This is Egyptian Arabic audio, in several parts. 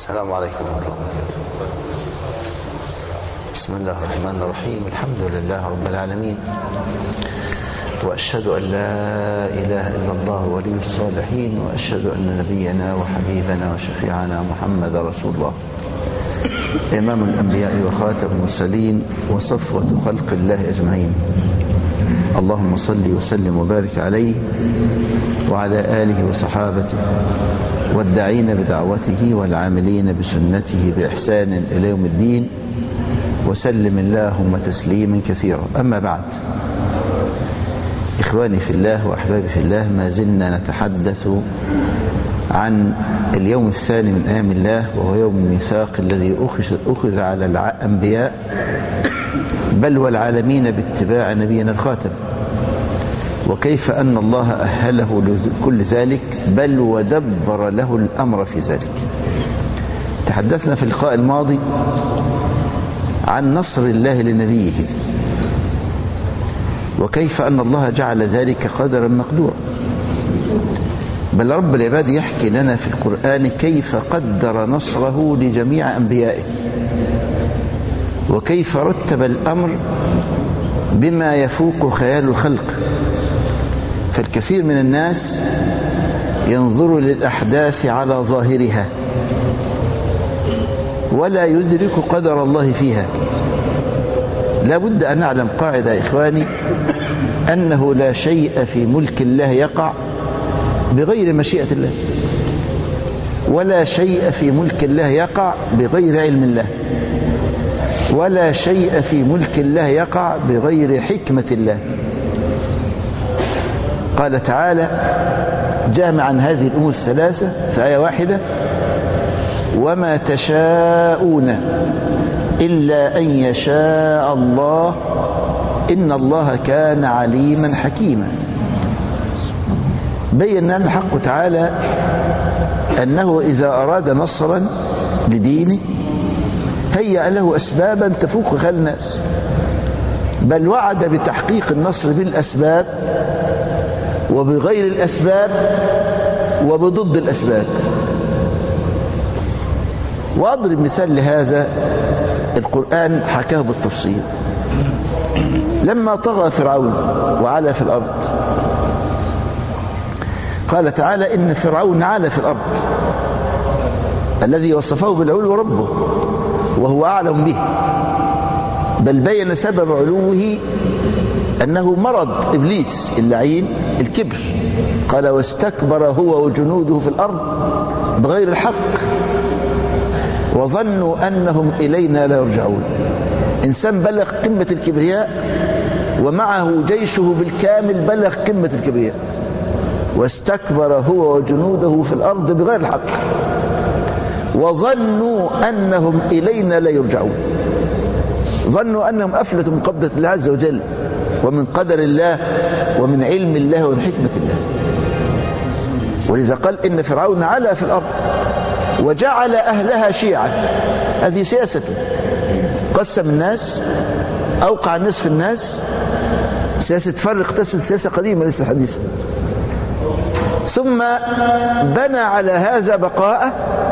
السلام عليكم ورحمة الله بسم الله الرحمن الرحيم الحمد لله رب العالمين وأشهد أن لا إله إلا الله ولي الصالحين وأشهد أن نبينا وحبيبنا وشفيعنا محمد رسول الله إمام الأنبياء وخاتم المرسلين وصفوة خلق الله أجمعين اللهم صل وسلم وبارك عليه وعلى آله وصحابته والداعين بدعوته والعاملين بسنته بإحسان إلى يوم الدين وسلم اللهم تسليما كثيرا أما بعد إخواني في الله وأحبابي في الله ما زلنا نتحدث عن اليوم الثاني من أيام الله وهو يوم الميثاق الذي أخذ على الأنبياء بل والعالمين باتباع نبينا الخاتم وكيف أن الله أهله لكل ذلك بل ودبر له الأمر في ذلك تحدثنا في اللقاء الماضي عن نصر الله لنبيه وكيف أن الله جعل ذلك قدرا مقدورا بل رب العباد يحكي لنا في القرآن كيف قدر نصره لجميع أنبيائه وكيف رتب الأمر بما يفوق خيال الخلق فالكثير من الناس ينظر للأحداث على ظاهرها ولا يدرك قدر الله فيها لا بد أن نعلم قاعدة يا إخواني أنه لا شيء في ملك الله يقع بغير مشيئة الله ولا شيء في ملك الله يقع بغير علم الله ولا شيء في ملك الله يقع بغير حكمة الله قال تعالى جامعا هذه الأمور الثلاثة في آية واحدة وما تشاءون إلا أن يشاء الله إن الله كان عليما حكيما بين لنا الحق تعالى أنه إذا أراد نصرا لدينه هيأ له أسبابا تفوق خيال الناس بل وعد بتحقيق النصر بالأسباب وبغير الأسباب وبضد الأسباب وأضرب مثال لهذا القرآن حكاه بالتفصيل لما طغى فرعون وعلى في الأرض قال تعالى إن فرعون علا في الأرض الذي وصفه بالعلو ربه وهو أعلم به بل بين سبب علوه أنه مرض إبليس اللعين الكبر قال واستكبر هو وجنوده في الأرض بغير الحق وظنوا أنهم إلينا لا يرجعون إنسان بلغ قمة الكبرياء ومعه جيشه بالكامل بلغ قمة الكبرياء واستكبر هو وجنوده في الأرض بغير الحق وظنوا أنهم إلينا لا يرجعون ظنوا أنهم أفلتوا من قبضة الله عز وجل ومن قدر الله ومن علم الله ومن حكمة الله ولذا قال إن فرعون علا في الأرض وجعل أهلها شيعا هذه سياسته قسم الناس أوقع الناس في الناس سياسة فرق تسل سياسة قديمة ليس حديثة ثم بنى على هذا بقاءه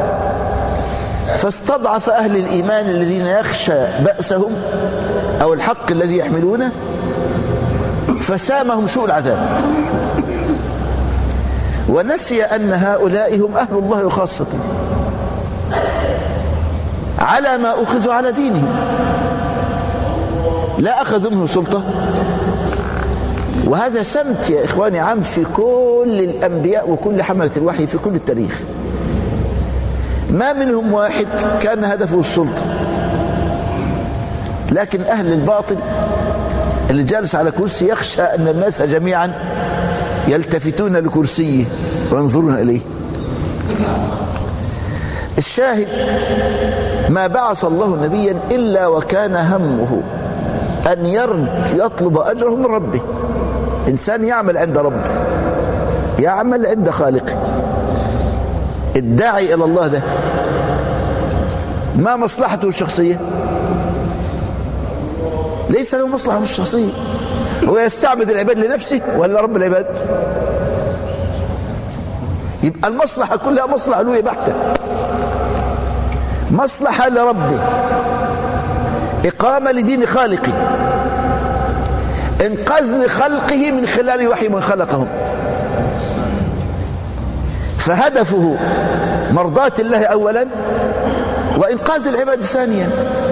فاستضعف أهل الإيمان الذين يخشى بأسهم أو الحق الذي يحملونه فسامهم سوء العذاب ونسي أن هؤلاء هم أهل الله خاصة على ما أخذوا على دينهم لا أخذوا منه سلطة وهذا سمت يا إخواني عام في كل الأنبياء وكل حملة الوحي في كل التاريخ ما منهم واحد كان هدفه السلطة لكن أهل الباطل اللي جالس على كرسي يخشى أن الناس جميعا يلتفتون لكرسيه وينظرون إليه الشاهد ما بعث الله نبيا إلا وكان همه أن يطلب أجره من ربه إنسان يعمل عند ربه يعمل عند خالقه الداعي إلى الله ده ما مصلحته الشخصية ليس له مصلحة مش شخصية هو يستعبد العباد لنفسه ولا رب العباد يبقى المصلحة كلها مصلحة له بحتة مصلحة لربه إقامة لدين خالقه إنقاذ لخلقه من خلال وحي من خلقهم فهدفه مرضاة الله أولا وإنقاذ العباد ثانيا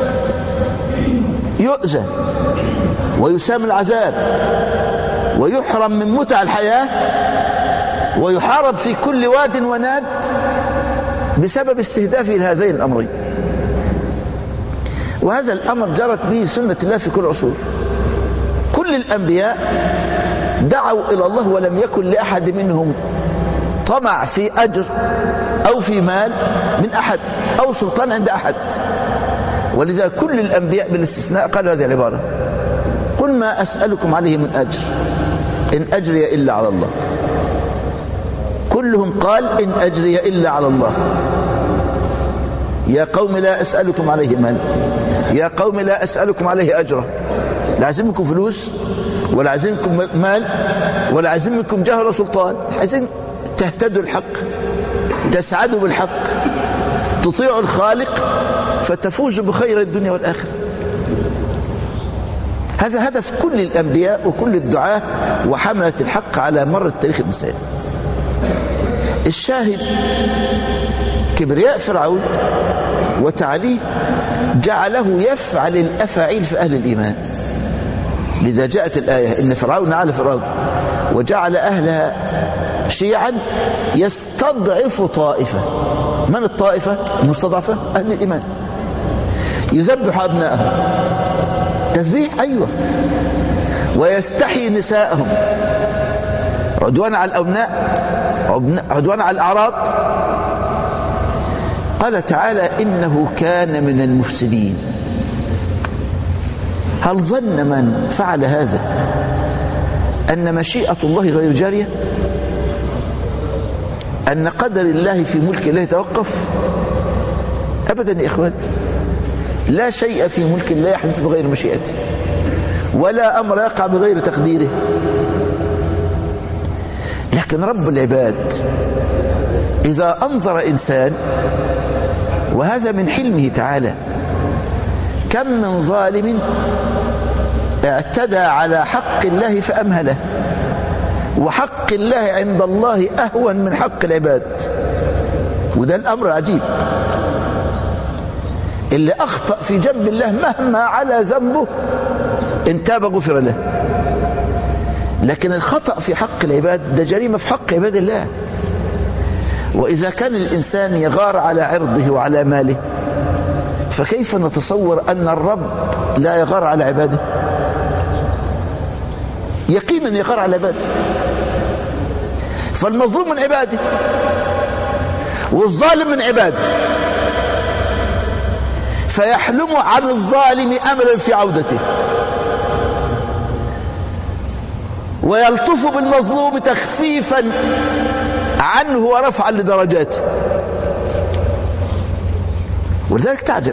يؤذى ويسام العذاب ويحرم من متع الحياة ويحارب في كل واد وناد بسبب استهدافه لهذين الأمرين وهذا الأمر جرت به سنة الله في كل عصور كل الأنبياء دعوا إلى الله ولم يكن لأحد منهم طمع في أجر أو في مال من أحد أو سلطان عند أحد ولذا كل الأنبياء بالاستثناء قالوا هذه العبارة قل ما أسألكم عليه من أجر إن أجري إلا على الله كلهم قال إن أجري إلا على الله يا قوم لا أسألكم عليه مال يا قوم لا أسألكم عليه أجرا لا عايزين منكم فلوس ولا عايزين منكم مال ولا عايزين منكم جاه ولا سلطان عايزين تهتدوا الحق تسعدوا بالحق تطيعوا الخالق فتفوزوا بخير الدنيا والآخرة هذا هدف كل الأنبياء وكل الدعاة وحملة الحق على مر التاريخ الإنساني الشاهد كبرياء فرعون وتعليه جعله يفعل الأفاعيل في أهل الإيمان لذا جاءت الآية إن فرعون على فرعون وجعل أهلها شيعا يستضعف طائفة من الطائفة المستضعفة أهل الإيمان يذبح أبنائهم تذبيح أيوة ويستحيي نساءهم عدوان على الأبناء عدوان على الأعراض قال تعالى إنه كان من المفسدين هل ظن من فعل هذا أن مشيئة الله غير جارية أن قدر الله في ملك الله يتوقف أبدا يا إخوان لا شيء في ملك الله يحدث بغير مشيئته ولا أمر يقع بغير تقديره لكن رب العباد إذا أنظر إنسان وهذا من حلمه تعالى كم من ظالم اعتدى على حق الله فأمهله وحق الله عند الله أهون من حق العباد وده الأمر عجيب اللي أخطأ في جنب الله مهما على ذنبه إن تاب غفر له لكن الخطأ في حق العباد ده جريمة في حق عباد الله وإذا كان الإنسان يغار على عرضه وعلى ماله فكيف نتصور أن الرب لا يغار على عباده يقينا يغار على عباده فالمظلوم من عباده والظالم من عباده فيحلم عن الظالم أملا في عودته ويلطف بالمظلوم تخفيفا عنه ورفعا لدرجاته ولذلك تعجب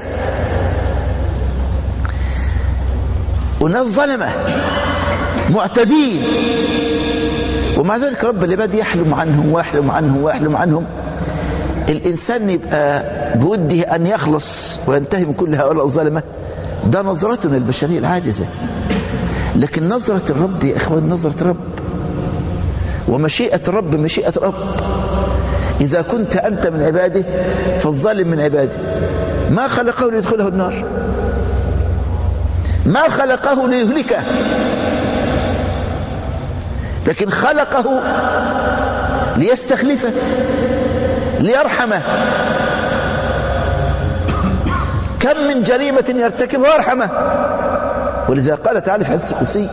وناس ظلمة معتدين ومع ذلك رب العباد يحلم عنهم ويحلم عنهم ويحلم عنهم الإنسان يبقى بوده أن يخلص وينتهي من كل هؤلاء الظلمة ده نظرتنا البشرية العاجزة لكن نظرة الرب يا إخوان نظرة رب ومشيئة الرب مشيئة رب إذا كنت أنت من عباده فالظالم من عباده ما خلقه ليدخله النار ما خلقه ليهلكه لكن خلقه ليستخلفه ليرحمه كم من جريمة يرتكبها يرحمه ولذا قال تعالى في حديث القدسي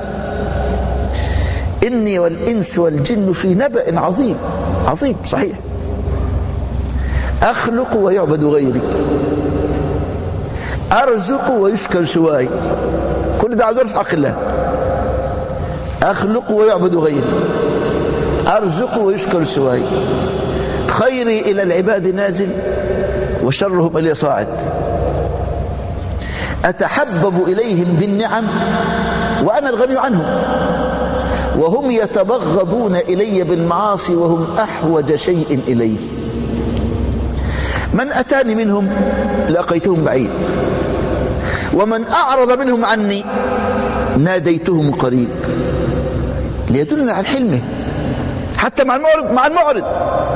إني والإنس والجن في نبأ عظيم عظيم صحيح أخلق ويعبد غيري أرزق ويشكر سواي كل ده عذر في حق الله أخلق ويعبد غيري أرزق ويشكر سواي خيري إلى العباد نازل وشرهم إلي صاعد أتحبب إليهم بالنعم وأنا الغني عنهم وهم يتبغضون إلي بالمعاصي وهم أحوج شيء إليه من أتاني منهم لقيتهم بعيد ومن أعرض منهم عني ناديتهم قريب ليدلنا على حلمه حتى مع المعرض مع المعرض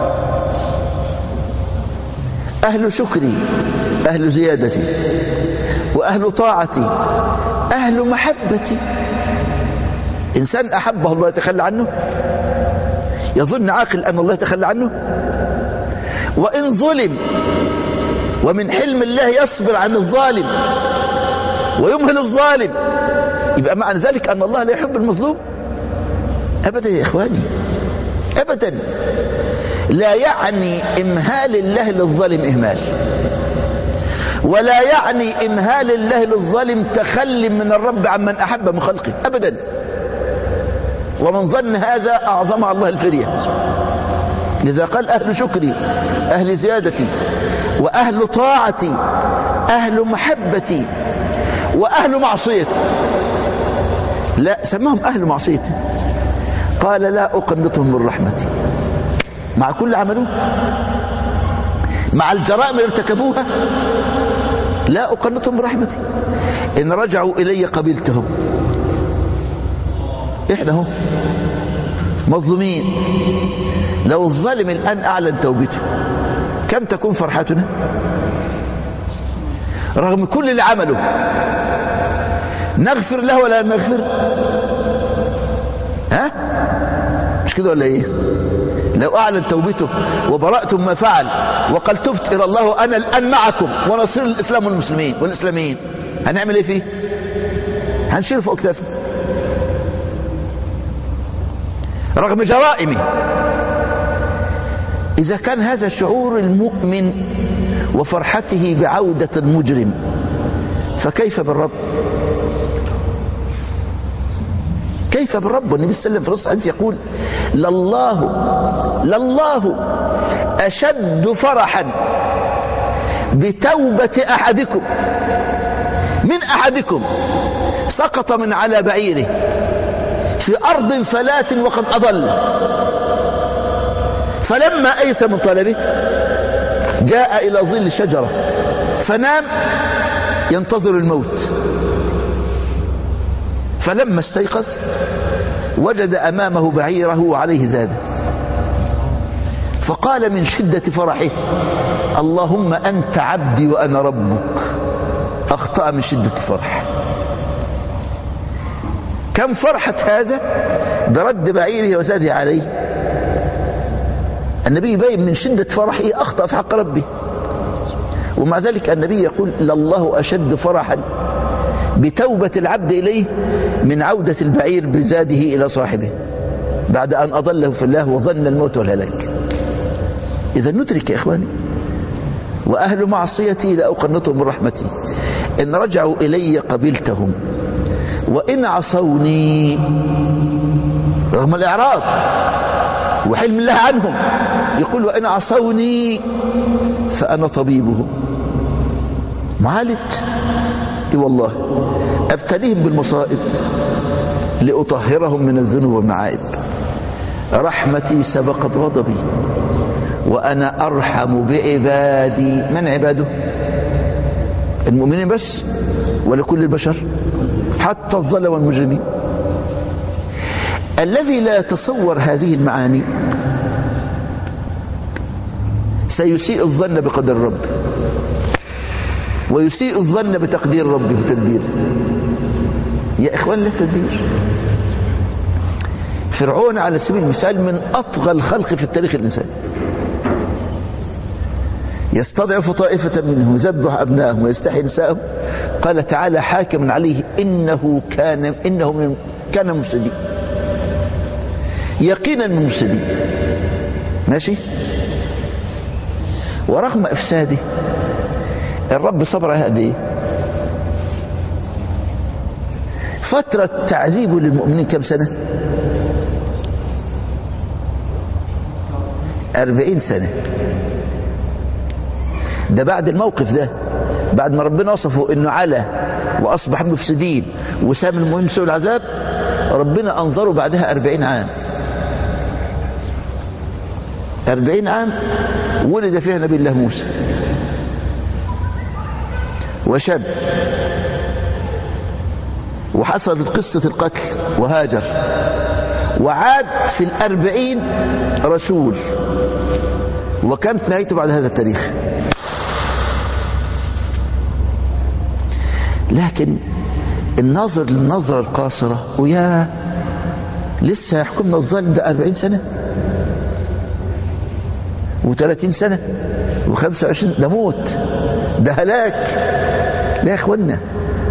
أهل شكري أهل زيادتي وأهل طاعتي أهل محبتي إنسان أحبه الله يتخلى عنه يظن عاقل أن الله يتخلى عنه وإن ظلم ومن حلم الله يصبر عن الظالم ويمهل الظالم يبقى معنى ذلك أن الله لا يحب المظلوم أبدا يا إخواني أبدا لا يعني إمهال الله للظالم إهمال ولا يعني إمهال الله للظالم تخلي من الرب عمن أحب من خلقه أبدا ومن ظن هذا أعظم الله الفرية لذا قال أهل شكري أهل زيادتي وأهل طاعتي أهل محبتي وأهل معصيتي لا سماهم أهل معصيتي قال لا أقنطهم من رحمتي مع كل عملوه مع الجرائم اللي ارتكبوها لا أقنطهم من رحمتي إن رجعوا إلي قبلتهم إحنا هم مظلومين لو الظالم الآن أعلن توبته كم تكون فرحتنا رغم كل اللي عمله نغفر له ولا نغفر ها مش كده ولا ايه لو اعلن توبته وبرأتم ما فعل وقال تبت الى الله انا الان معكم ونصير الاسلام والمسلمين والاسلاميين هنعمل ايه فيه هنشيل فوق كتافه رغم جرائمه إذا كان هذا شعور المؤمن وفرحته بعودة المجرم فكيف بالرب كيف بالرب والنبي صلى الله عليه وسلم في الحديث يقول لله لله أشد فرحا بتوبة أحدكم من أحدكم سقط من على بعيره في أرض فلات وقد أضل فلما أيس من طلبه جاء إلى ظل شجرة فنام ينتظر الموت فلما استيقظ وجد أمامه بعيره وعليه زاد فقال من شدة فرحه اللهم أنت عبدي وأنا ربك أخطأ من شدة الفرح كم فرحة هذا برد بعيره وزاده عليه النبي يبين من شدة فرحه أخطأ في حق ربه ومع ذلك النبي يقول لله أشد فرحا بتوبة العبد إليه من عودة البعير بزاده إلى صاحبه بعد أن أضله في الله وظن الموت والهلاك إذا ندرك يا إخواني وأهل معصيتي لا أقنطهم من رحمتي إن رجعوا إلي قبلتهم وإن عصوني رغم الإعراض وحلم الله عنهم يقول وإن عصوني فأنا طبيبهم معالج اي والله ابتليهم بالمصائب لأطهرهم من الذنوب والمعائب رحمتي سبقت غضبي وأنا أرحم بعبادي من عباده المؤمنين بس ولكل البشر حتى الظلم والمجرمين الذي لا يتصور هذه المعاني سيسيء الظن بقدر الرب ويسيء الظن بتقدير ربه وتدبيره يا إخوان لا تدبير فرعون على سبيل المثال من أطغى الخلق في التاريخ الإنساني يستضعف طائفة منهم يذبح أبنائهم ويستحي نسائهم قال تعالى حاكم عليه إنه كان إنه من كان مفسدين يقينا من مفسدين ماشي ورغم إفساده الرب صبر على قد ايه فترة تعذيبه للمؤمنين كم سنة أربعين سنة ده بعد الموقف ده بعد ما ربنا وصفه انه على واصبح مفسدين وسام المهم سوء العذاب ربنا انظره بعدها أربعين عام أربعين عام ولد فيها نبي الله موسى وشاب وحصلت قصة القتل وهاجر وعاد في الأربعين رسول وكانت نهايته بعد هذا التاريخ لكن الناظر للنظرة القاصرة ويا لسه يحكمنا الظالم ده أربعين سنة وثلاثين سنة وخمسة وعشرين ده موت ده هلاك لا يا اخوانا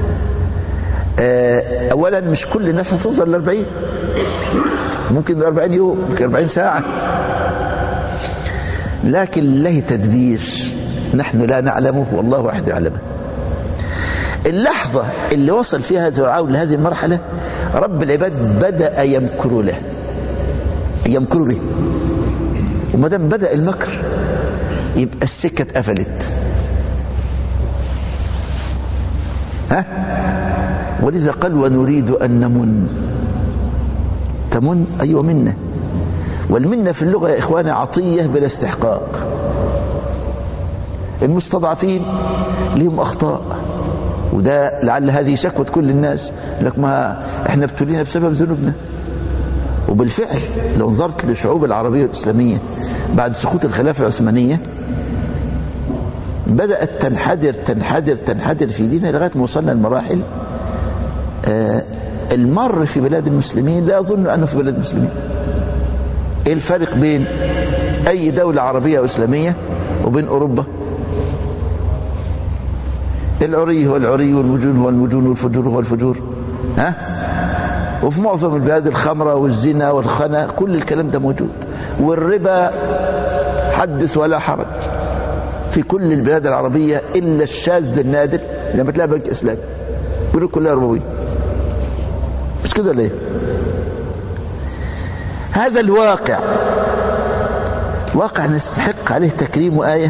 اولا مش كل الناس هتوصل للأربعين ممكن 40 يوم ممكن 40 ساعة لكن له تدبير نحن لا نعلمه والله وحده يعلمه اللحظة اللي وصل فيها فرعون لهذه المرحلة رب العباد بدأ يمكر له يمكر به وما دام بدأ المكر يبقى السكة اتقفلت ها ولذا قال ونريد أن نمن تمن أيوة منة والمنة في اللغة يا إخواني عطية بلا استحقاق المستضعفين لهم أخطاء وده لعل هذه شكوى كل الناس لك ما احنا ابتلينا بسبب ذنوبنا وبالفعل لو نظرت للشعوب العربية الإسلامية بعد سقوط الخلافة العثمانية بدأت تنحدر تنحدر تنحدر في دينها لغاية ما وصلنا لمراحل آه المر في بلاد المسلمين لا أظن أنه في بلاد المسلمين إيه الفرق بين أي دولة عربية وإسلامية وبين أوروبا العري هو العري والمجون هو المجون والفجور هو الفجور ها وفي معظم البلاد الخمرة والزنا والخنا كل الكلام ده موجود والربا حدث ولا حرج في كل البلاد العربية إلا الشاذ النادر لما تلاقي بنك إسلامي كل كلها ربوية مش كده ليه هذا الواقع واقع نستحق عليه تكريم وآية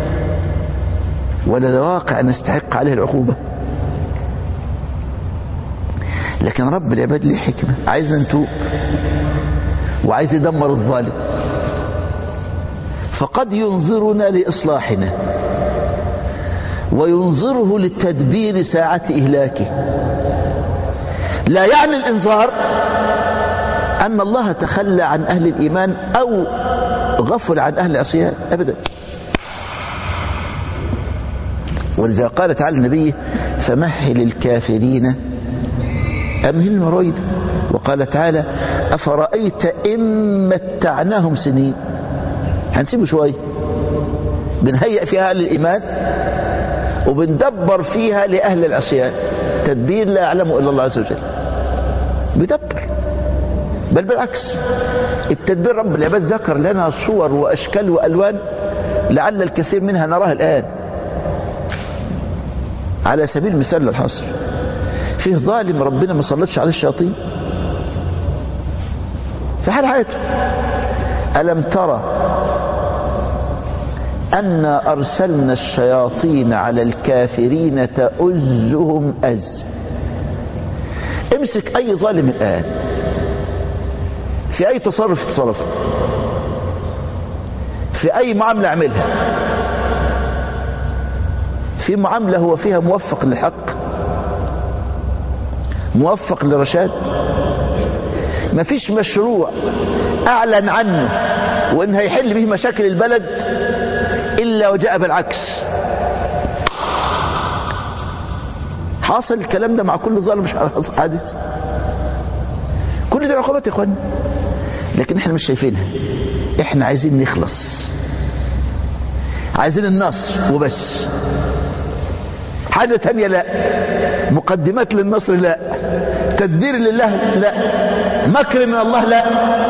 ولا ده واقع نستحق عليه العقوبة لكن رب العباد ليه حكمة عايز نتوب وعايز يدمر الظالم فقد ينظرنا لإصلاحنا وينظره للتدبير ساعة إهلاكه لا يعني الإنذار أن الله تخلى عن أهل الإيمان أو غفل عن أهل العصيان أبدا ولذا قال تعالى النبي فمهل الكافرين أمهل رويد وقال تعالى أفرأيت إن متعناهم سنين هنسيبه شوية بنهيئ فيها أهل الإيمان وبندبر فيها لأهل العصيان تدبير لا يعلمه إلا الله عز وجل بدبر بل بالعكس التدبير رب العباد ذكر لنا صور وأشكال وألوان لعل الكثير منها نراها الآن على سبيل المثال للحصر فيه ظالم ربنا ما سلطش عليه الشياطين في حال حياته ألم ترى أن أرسلنا الشياطين على الكافرين تؤزهم أز امسك أي ظالم الآن في أي تصرف تصرف في أي معاملة اعملها في معاملة هو فيها موفق للحق موفق للرشاد مفيش مشروع أعلن عنه وإن هيحل به مشاكل البلد إلا وجاء بالعكس حاصل الكلام ده مع كل ظالم مش حادث كل دي عقوبات يا اخوان لكن احنا مش شايفينها احنا عايزين نخلص عايزين النصر وبس حاجة تانية لا مقدمات للنصر لا تدبير لله لا مكر من الله لا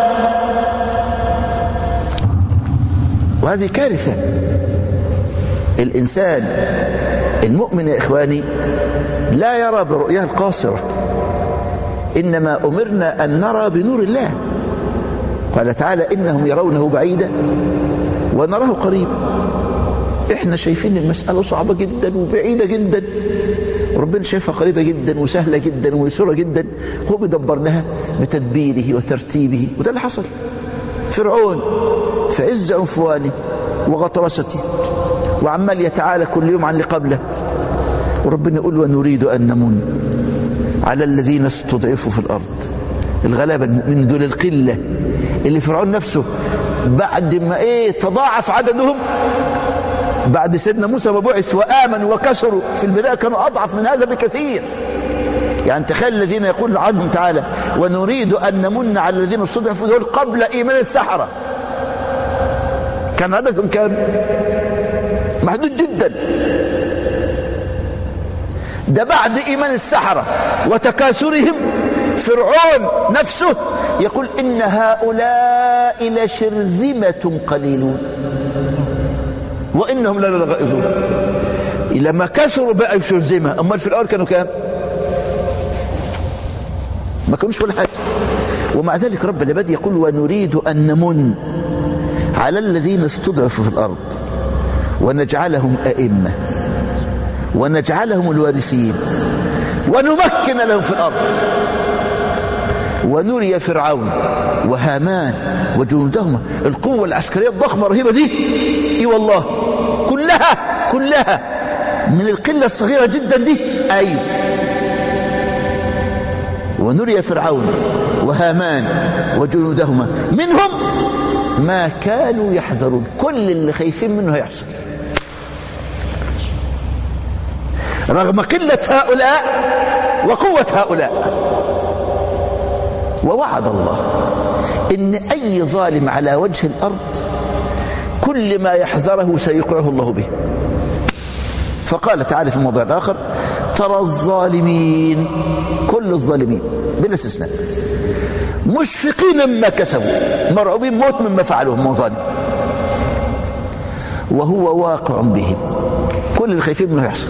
وهذه كارثة الإنسان المؤمن يا إخواني لا يرى برؤياه القاصرة إنما أمرنا أن نرى بنور الله قال تعالى إنهم يرونه بعيدا ونراه قريب احنا شايفين المسألة صعبة جدا وبعيدة جدا وربنا شايفها قريبة جدا وسهلة جدا ويسرة جدا هو بيدبر لها بتدبيره وترتيبه وده اللي حصل فرعون في عز عنفوانه وغطرسته وعمال يتعالى كل يوم عن اللي قبله وربنا يقول ونريد أن نمن على الذين استضعفوا في الأرض الغلابة من دول القلة اللي فرعون نفسه بعد ما ايه تضاعف عددهم بعد سيدنا موسى ما بعث وآمنوا وكسروا في البداية كانوا أضعف من هذا بكثير يعني تخيل الذين يقول عنهم تعالى ونريد أن نمن على الذين استضعفوا دول قبل إيمان السحرة كان عددهم كام محدود جدا ده بعد إيمان السحرة وتكاثرهم فرعون نفسه يقول إن هؤلاء لشرذمة قليلون وإنهم لنا لغائظون لما كسروا بقى شرذمة أمال في الأول كانوا كام ما كانوش ولا حاجة ومع ذلك رب العباد يقول ونريد أن نمن على الذين استضعفوا في الأرض ونجعلهم أئمة ونجعلهم الوارثين ونمكن لهم في الأرض ونري فرعون وهامان وجنودهما القوة العسكرية الضخمة الرهيبة دي اي والله كلها كلها من القلة الصغيرة جدا دي ايوه ونري فرعون وهامان وجنودهما منهم ما كانوا يحذرون كل اللي خايفين منه هيحصل رغم قلة هؤلاء وقوة هؤلاء ووعد الله ان اي ظالم على وجه الارض كل ما يحذره سيقعه الله به فقال تعالى في الموضوع الاخر ترى الظالمين كل الظالمين بلا استثناء مشفقين مما كسبوا مرعوبين موت مما فعلوه من ظالم وهو واقع بهم كل اللي خايفين منه يحصل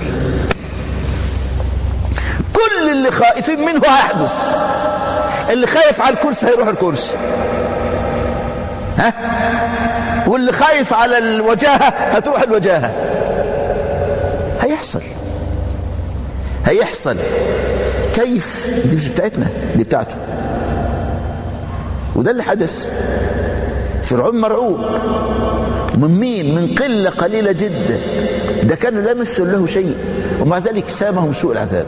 كل اللي خائفين منه هيحدث اللي خايف على الكرسي هيروح الكرسي ها واللي خايف على الوجاهة هتروح الوجاهة هيحصل هيحصل كيف دي مش بتاعتنا دي بتاعته وده اللي حدث فرعون مرعوب من مين من قلة قليلة جدا ده كانوا لا يمثل له شيء ومع ذلك سامهم سوء العذاب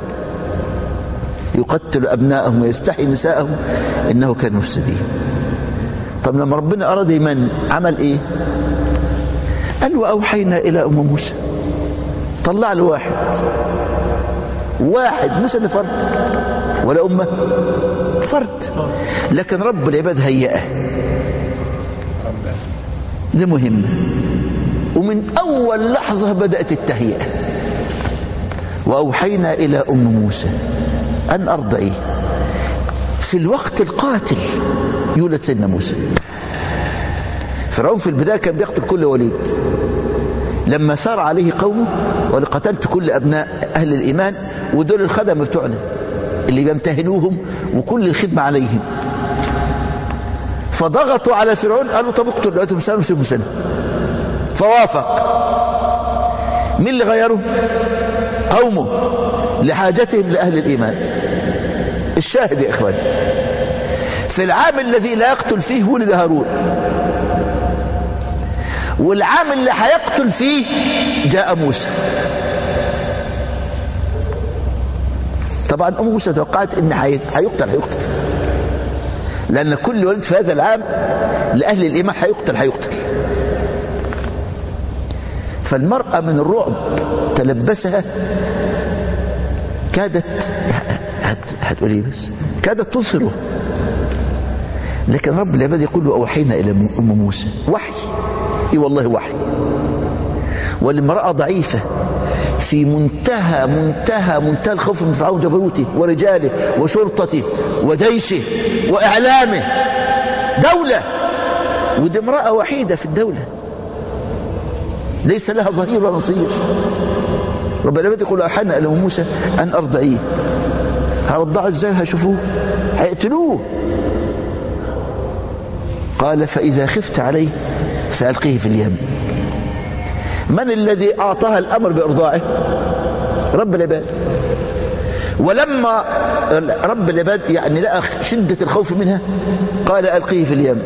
يقتل أبناءهم ويستحي نساءهم إنه كان مفسدين طب لما ربنا أراد يمن عمل إيه قال وأوحينا إلى أم موسى طلع له واحد واحد موسى ده فرد ولا أمة فرد لكن رب العباد هيئه دي مهمة ومن أول لحظة بدأت التهيئة وأوحينا إلى أم موسى أن أرضعيه في الوقت القاتل يولد سيدنا موسى فرعون في البداية كان بيقتل كل وليد لما سار عليه قومه ولقتلت كل أبناء أهل الإيمان ودول الخدم بتوعنا اللي بيمتهنوهم وكل الخدمة عليهم فضغطوا على فرعون قالوا طب اقتل دلوقتي سنة وسيبوا سنة فوافق مين اللي غيره قومه لحاجتهم لأهل الإيمان الشاهد يا إخواني في العام الذي لا يقتل فيه ولد هارون والعام اللي هيقتل فيه جاء موسى طبعا أم موسى توقعت ان هيقتل هيقتل لأن كل ولد في هذا العام لأهل الإيمان هيقتل هيقتل فالمرأة من الرعب تلبسها كادت هتقولي بس كادت تصره لكن رب العباد يقول له أوحينا إلى أم موسى وحي إي والله وحي والامرأة ضعيفة في منتهى منتهى منتهى الخوف من فرعون جبروته ورجاله وشرطته وجيشه وإعلامه دولة ودي امرأة وحيدة في الدولة ليس لها ظهير ولا نصير رب العباد يقول أحنا إلى موسى أن أرضعيه هرضعه ازاي هيشوفوه هيقتلوه قال فإذا خفت عليه فألقيه في اليم من الذي أعطاها الأمر بإرضاعه رب العباد ولما رب العباد يعني لقى شدة الخوف منها قال ألقيه في اليم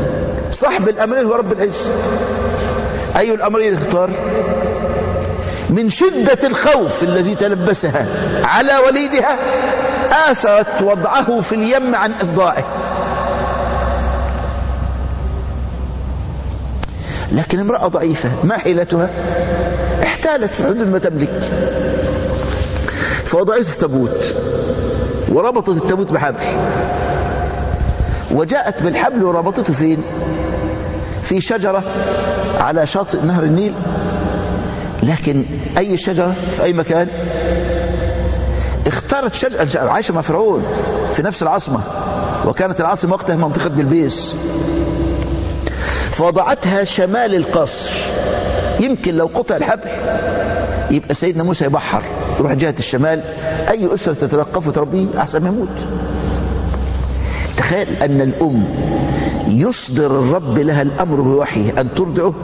صاحب الأمرين هو رب العز أي الأمرين اختار من شدة الخوف الذي تلبسها على وليدها آثرت وضعه في اليم عن إفضاعه لكن امرأة ضعيفة ما حيلتها احتالت في حدود ما تملك فوضعت التابوت وربطت التابوت بحبل وجاءت بالحبل وربطته فين في شجرة على شاطئ نهر النيل لكن أي شجرة في أي مكان اختارت شجرة عايشة مع فرعون في نفس العاصمة وكانت العاصمة وقتها منطقة بلبيس فوضعتها شمال القصر يمكن لو قطع الحبل يبقى سيدنا موسى يبحر يروح جهة الشمال أي أسرة تتلقفه تربيه أحسن ما يموت تخيل أن الأم يصدر الرب لها الأمر بوحيه أن ترضعه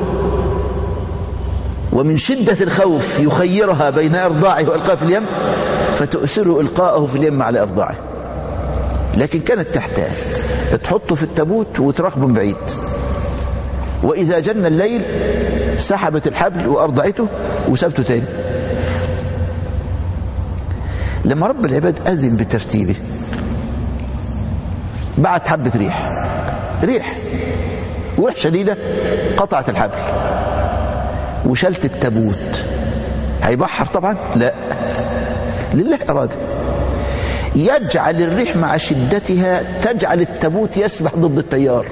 ومن شدة الخوف يخيرها بين إرضاعه وإلقاء في اليم فتؤسر إلقاءه في اليم على إرضاعه لكن كانت تحتاج تحطه في التابوت وتراقبه من بعيد وإذا جن الليل سحبت الحبل وأرضعته وسابته تاني لما رب العباد أذن بترتيبه بعت حبة ريح ريح وريح شديدة قطعت الحبل وشلت التابوت هيبحر طبعا لا لله إرادة يجعل الريح مع شدتها تجعل التابوت يسبح ضد التيار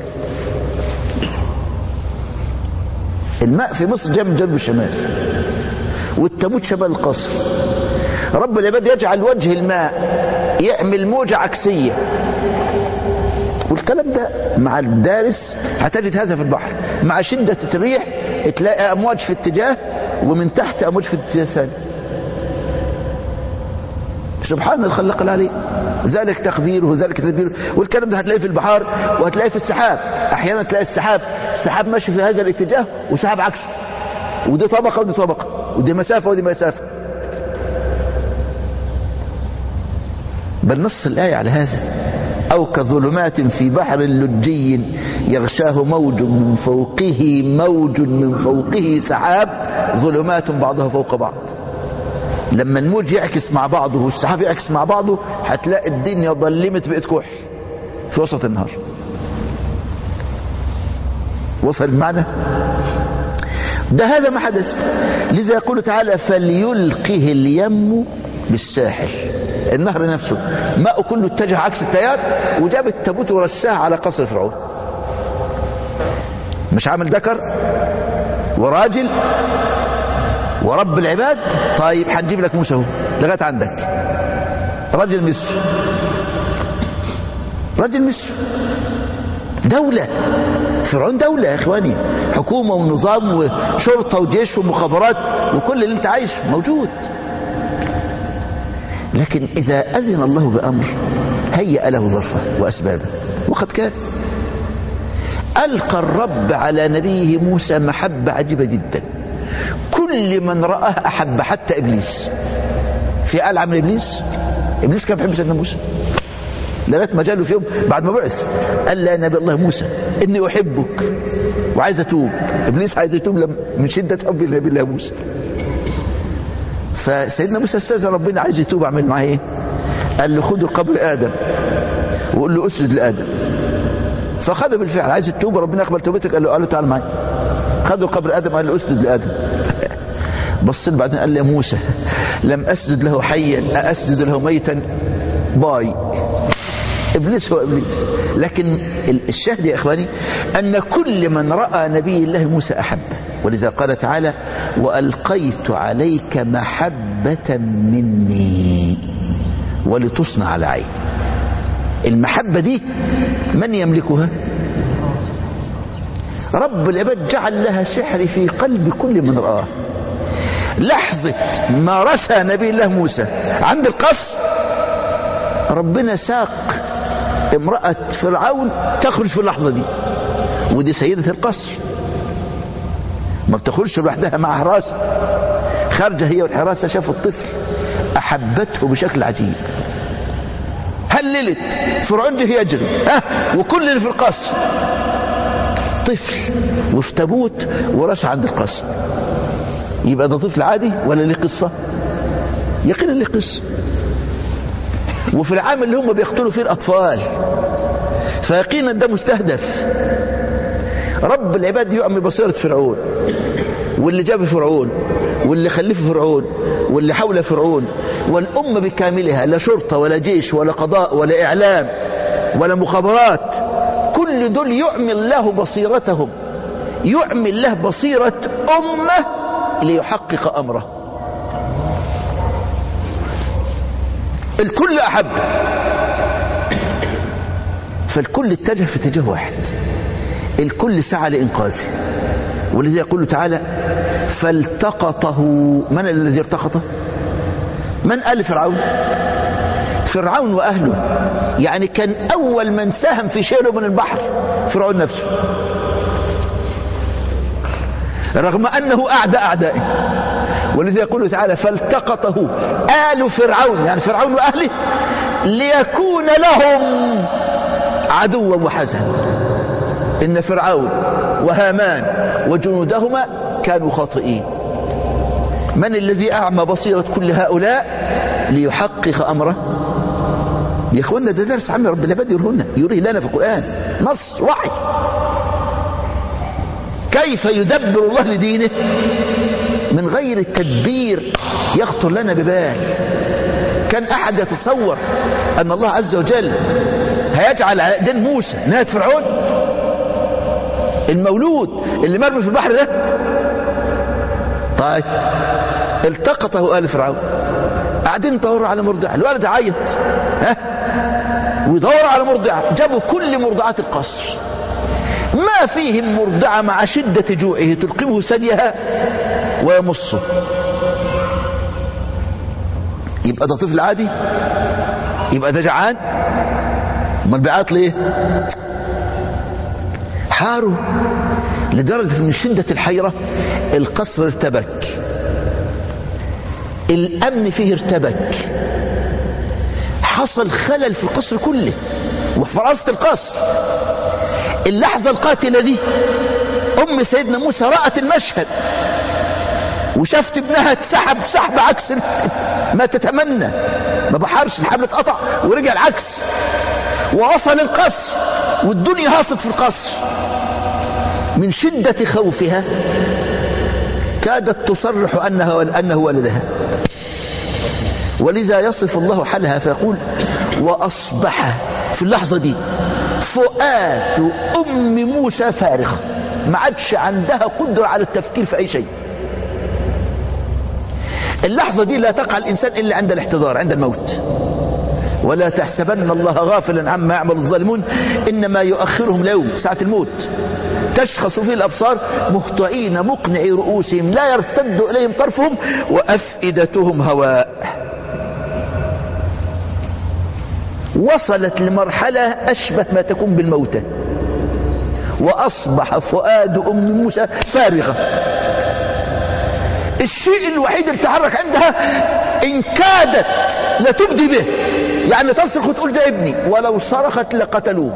الماء في مصر جنب جنب الشمال والتابوت شمال القصر رب العباد يجعل وجه الماء يعمل موجة عكسية والكلام ده مع الدارس هتجد هذا في البحر مع شدة الريح تلاقي أمواج في اتجاه ومن تحت أمواج في اتجاه ثاني سبحان الخلاق العليم ذلك تقديره وذلك تدبيره والكلام ده هتلاقيه في البحار وهتلاقيه في السحاب احيانا تلاقي السحاب السحاب ماشي في هذا الاتجاه وسحاب عكسه ودي طبقه ودي طبقه ودي مسافه ودي مسافه بل نص الايه على هذا او كظلمات في بحر لجي يغشاه موج من فوقه موج من فوقه سحاب ظلمات بعضها فوق بعض لما الموج يعكس مع بعضه والسحاب يعكس مع بعضه هتلاقي الدنيا ظلمت بقت كحل في وسط النهار وصل المعنى ده هذا ما حدث لذا يقول تعالى فليلقه اليم بالساحل النهر نفسه ماء كله اتجه عكس التيار وجاب التابوت ورساه على قصر فرعون مش عامل ذكر وراجل ورب العباد طيب هنجيب لك موسى اهو لغايه عندك رجل مصر رجل مصر دولة فرعون دولة يا اخواني حكومة ونظام وشرطة وجيش ومخابرات وكل اللي انت عايشه موجود لكن إذا أذن الله بأمر هيأ له ظرفه وأسبابه وقد كان ألقى الرب على نبيه موسى محبة عجيبة جدا كل من رآه أحب حتى إبليس في قال عمل إبليس إبليس كان بيحب سيدنا موسى لغايه ما جاله في يوم بعد ما بعث قال لا نبي الله موسى اني احبك وعايز اتوب ابليس عايز يتوب من شده حبي لنبي الله موسى فسيدنا موسى استاذن ربنا عايز يتوب اعمل معاه ايه قال له خده قبر ادم وقول له اسجد لادم فخده بالفعل عايز التوبه ربنا يقبل توبتك قال له قال له تعال معايا خده قبر ادم قال له اسجد لادم بص بعدين قال له يا موسى لم اسجد له حيا اسجد له ميتا باي ابليس هو ابليس لكن الشاهد يا اخواني ان كل من راى نبي الله موسى احبه ولذا قال تعالى والقيت عليك محبه مني ولتصنع على عيني المحبه دي من يملكها رب العباد جعل لها سحر في قلب كل من رآه لحظة ما رسى نبي الله موسى عند القصر ربنا ساق امرأة فرعون تخرج في اللحظة دي ودي سيدة القصر ما بتخرجش لوحدها مع حراسة خارجة هي والحراسة شافوا الطفل أحبته بشكل عجيب هللت فرعون جه يجري ها وكل اللي في القصر طفل وفي تابوت وراسه عند القصر يبقى ده طفل عادي ولا ليه قصة يقينا ليه قصة وفي العام اللي هم بيقتلوا فيه الأطفال فيقينا ده مستهدف رب العباد يعمي بصيرة فرعون واللي جاب فرعون واللي خلف فرعون واللي حول فرعون والأمة بكاملها لا شرطة ولا جيش ولا قضاء ولا إعلام ولا مخابرات كل دول يعمي الله بصيرتهم يعمي الله بصيرة أمة ليحقق أمره الكل أحب فالكل اتجه في اتجاه واحد الكل سعى لإنقاذه ولذا يقول تعالى فالتقطه من الذي التقطه من قال فرعون فرعون وأهله يعني كان أول من ساهم في شيله من البحر فرعون نفسه رغم أنه أعدى أعدائه ولذا يقول تعالى فالتقطه آل فرعون يعني فرعون وأهله ليكون لهم عدوا وحزنا إن فرعون وهامان وجنودهما كانوا خاطئين من الذي أعمى بصيرة كل هؤلاء ليحقق أمره يا اخوانا ده درس عم رب العباد يرهنا يريه لنا في القرآن نص وحي كيف يدبر الله لدينه من غير التدبير يخطر لنا ببال كان أحد يتصور أن الله عز وجل هيجعل على دين موسى نهاية فرعون المولود اللي مرمي في البحر ده طيب التقطه آل فرعون قاعدين يدوروا على مرضعة الولد عيط ها ويدوروا على مرضعة جابوا كل مرضعات القصر ما فيهم مرضعة مع شدة جوعه تلقمه ثديها ويمصه يبقى ده طفل عادي يبقى ده جعان امال بيعيط ليه حاروا لدرجة من شدة الحيرة القصر ارتبك الأمن فيه ارتبك حصل خلل في القصر كله وفي رأسة القصر اللحظة القاتلة دي أم سيدنا موسى رأت المشهد وشافت ابنها اتسحب سحب عكس ما تتمنى ما بحرش الحبل اتقطع ورجع العكس ووصل القصر والدنيا هاصت في القصر من شدة خوفها كادت تصرح أنها أنه ولدها ولذا يصف الله حالها فيقول وأصبح في اللحظة دي فؤاد أم موسى فارغ ما عادش عندها قدرة على التفكير في أي شيء اللحظة دي لا تقع الإنسان إلا عند الاحتضار عند الموت ولا تحسبن الله غافلا عما يعمل الظالمون إنما يؤخرهم ليوم ساعة الموت تشخص فيه الأبصار مهطعين مقنعي رؤوسهم لا يرتد إليهم طرفهم وأفئدتهم هواء وصلت لمرحلة أشبه ما تكون بالموتى وأصبح فؤاد أم موسى فارغة الشيء الوحيد اللي تحرك عندها إن كادت لتبدي به يعني تصرخ وتقول ده ابني ولو صرخت لقتلوه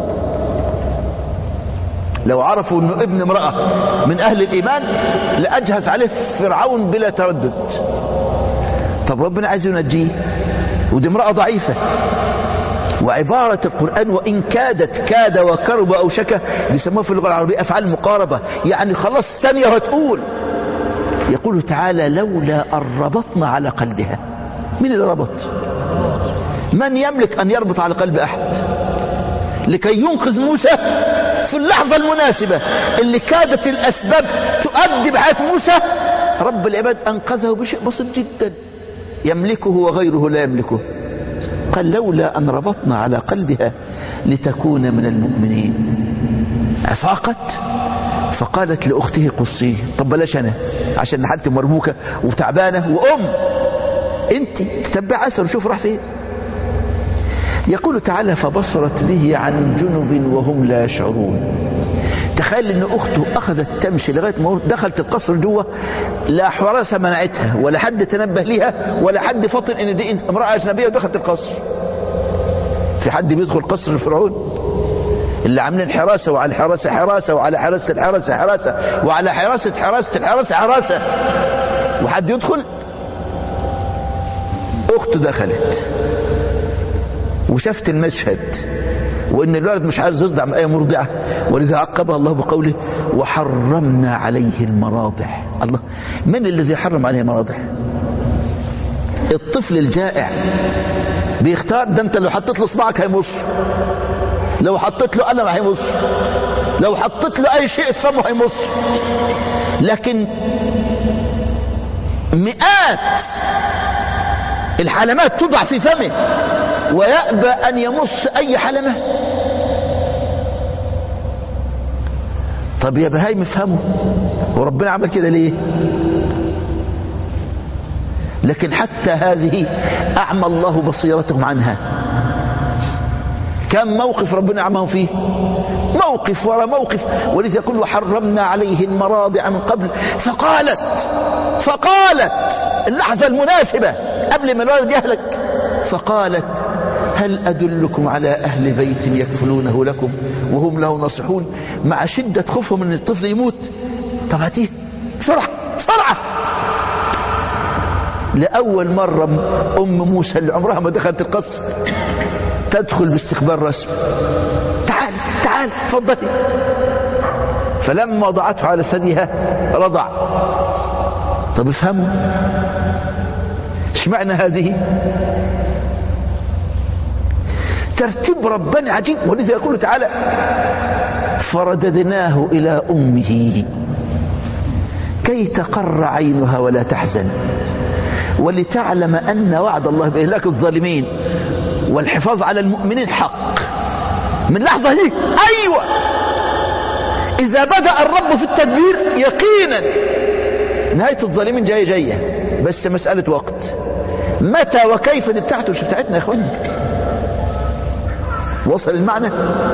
لو عرفوا انه ابن امرأة من اهل الايمان لاجهز عليه فرعون بلا تردد طب ربنا عايز ينجيه ودي امرأة ضعيفة وعبارة القرآن وإن كادت كاد وكرب أو شكى بيسموها في اللغة العربية أفعال مقاربة يعني خلاص ثانية هتقول يقول تعالى لولا أن ربطنا على قلبها مين اللي ربط من يملك أن يربط على قلب أحد لكي ينقذ موسى في اللحظة المناسبة اللي كادت الأسباب تؤدي بحياة موسى رب العباد أنقذه بشيء بسيط جدا يملكه وغيره لا يملكه قال لولا أن ربطنا على قلبها لتكون من المؤمنين أفاقت فقالت لأخته قصيه طب بلاش أنا عشان حالتي مربوكة وتعبانة وأم أنت تتبع أثر وشوف راح فين يقول تعالى فبصرت به عن جنب وهم لا يشعرون تخيل ان اخته اخذت تمشي لغايه ما دخلت القصر جوه لا حراسه منعتها ولا حد تنبه ليها ولا حد فطن ان دي امراه اجنبيه ودخلت القصر في حد بيدخل قصر الفرعون اللي عاملين حراسة وعلى الحراسة حراسة وعلى حراسة الحراسة حراسة وعلى حراسة حراسة الحراسة حراسة وحد يدخل اخته دخلت وشافت المشهد وان الولد مش عايز يصدع من اي مرضعه ولذا عقبها الله بقوله وحرمنا عليه المراضع الله من الذي حرم عليه المراضع الطفل الجائع بيختار ده انت لو حطيت له صباعك هيمص لو حطيت له قلم هيمص لو حطيت له اي شيء في فمه هيمص لكن مئات الحلمات توضع في فمه ويأبى أن يمص أي حلمة طب يا بهايم افهموا وربنا عمل كده ليه لكن حتى هذه أعمى الله بصيرتهم عنها كم موقف ربنا أعماهم فيه موقف ورا موقف ولذا يقول وحرمنا عليه المراضع من قبل فقالت فقالت اللحظة المناسبة قبل ما الولد يهلك فقالت هل أدلكم على أهل بيت يكفلونه لكم وهم له ناصحون مع شدة خوفهم أن الطفل يموت طب هاتيه بسرعة بسرعة لأول مرة أم موسى اللي عمرها ما دخلت القصر تدخل باستقبال رسمي تعال تعال تفضلي فلما وضعته على ثديها رضع طب افهموا ايش معنى هذه ترتيب ربنا عجيب ولذا يقول تعالى فرددناه إلى أمه كي تقر عينها ولا تحزن ولتعلم أن وعد الله بإهلاك الظالمين والحفاظ على المؤمنين حق من لحظة دي أيوة إذا بدأ الرب في التدبير يقينا نهاية الظالمين جاية جاية بس مسألة وقت متى وكيف دي بتاعته مش بتاعتنا يا اخواني وصل المعنى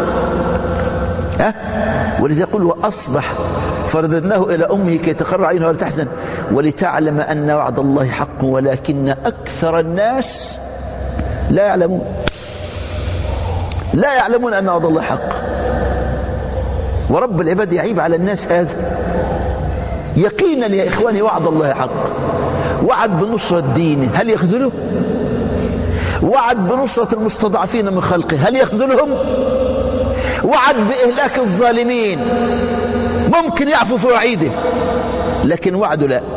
ها ولذا يقول وأصبح فرددناه إلى أمه كي تقر عينها ولا تحزن ولتعلم أن وعد الله حق ولكن أكثر الناس لا يعلمون لا يعلمون أن وعد الله حق ورب العباد يعيب على الناس هذا يقينا يا إخواني وعد الله حق وعد بنصرة دينه هل يخذله وعد بنصرة المستضعفين من خلقه هل يخذلهم وعد بإهلاك الظالمين ممكن يعفو في وعيده لكن وعده لا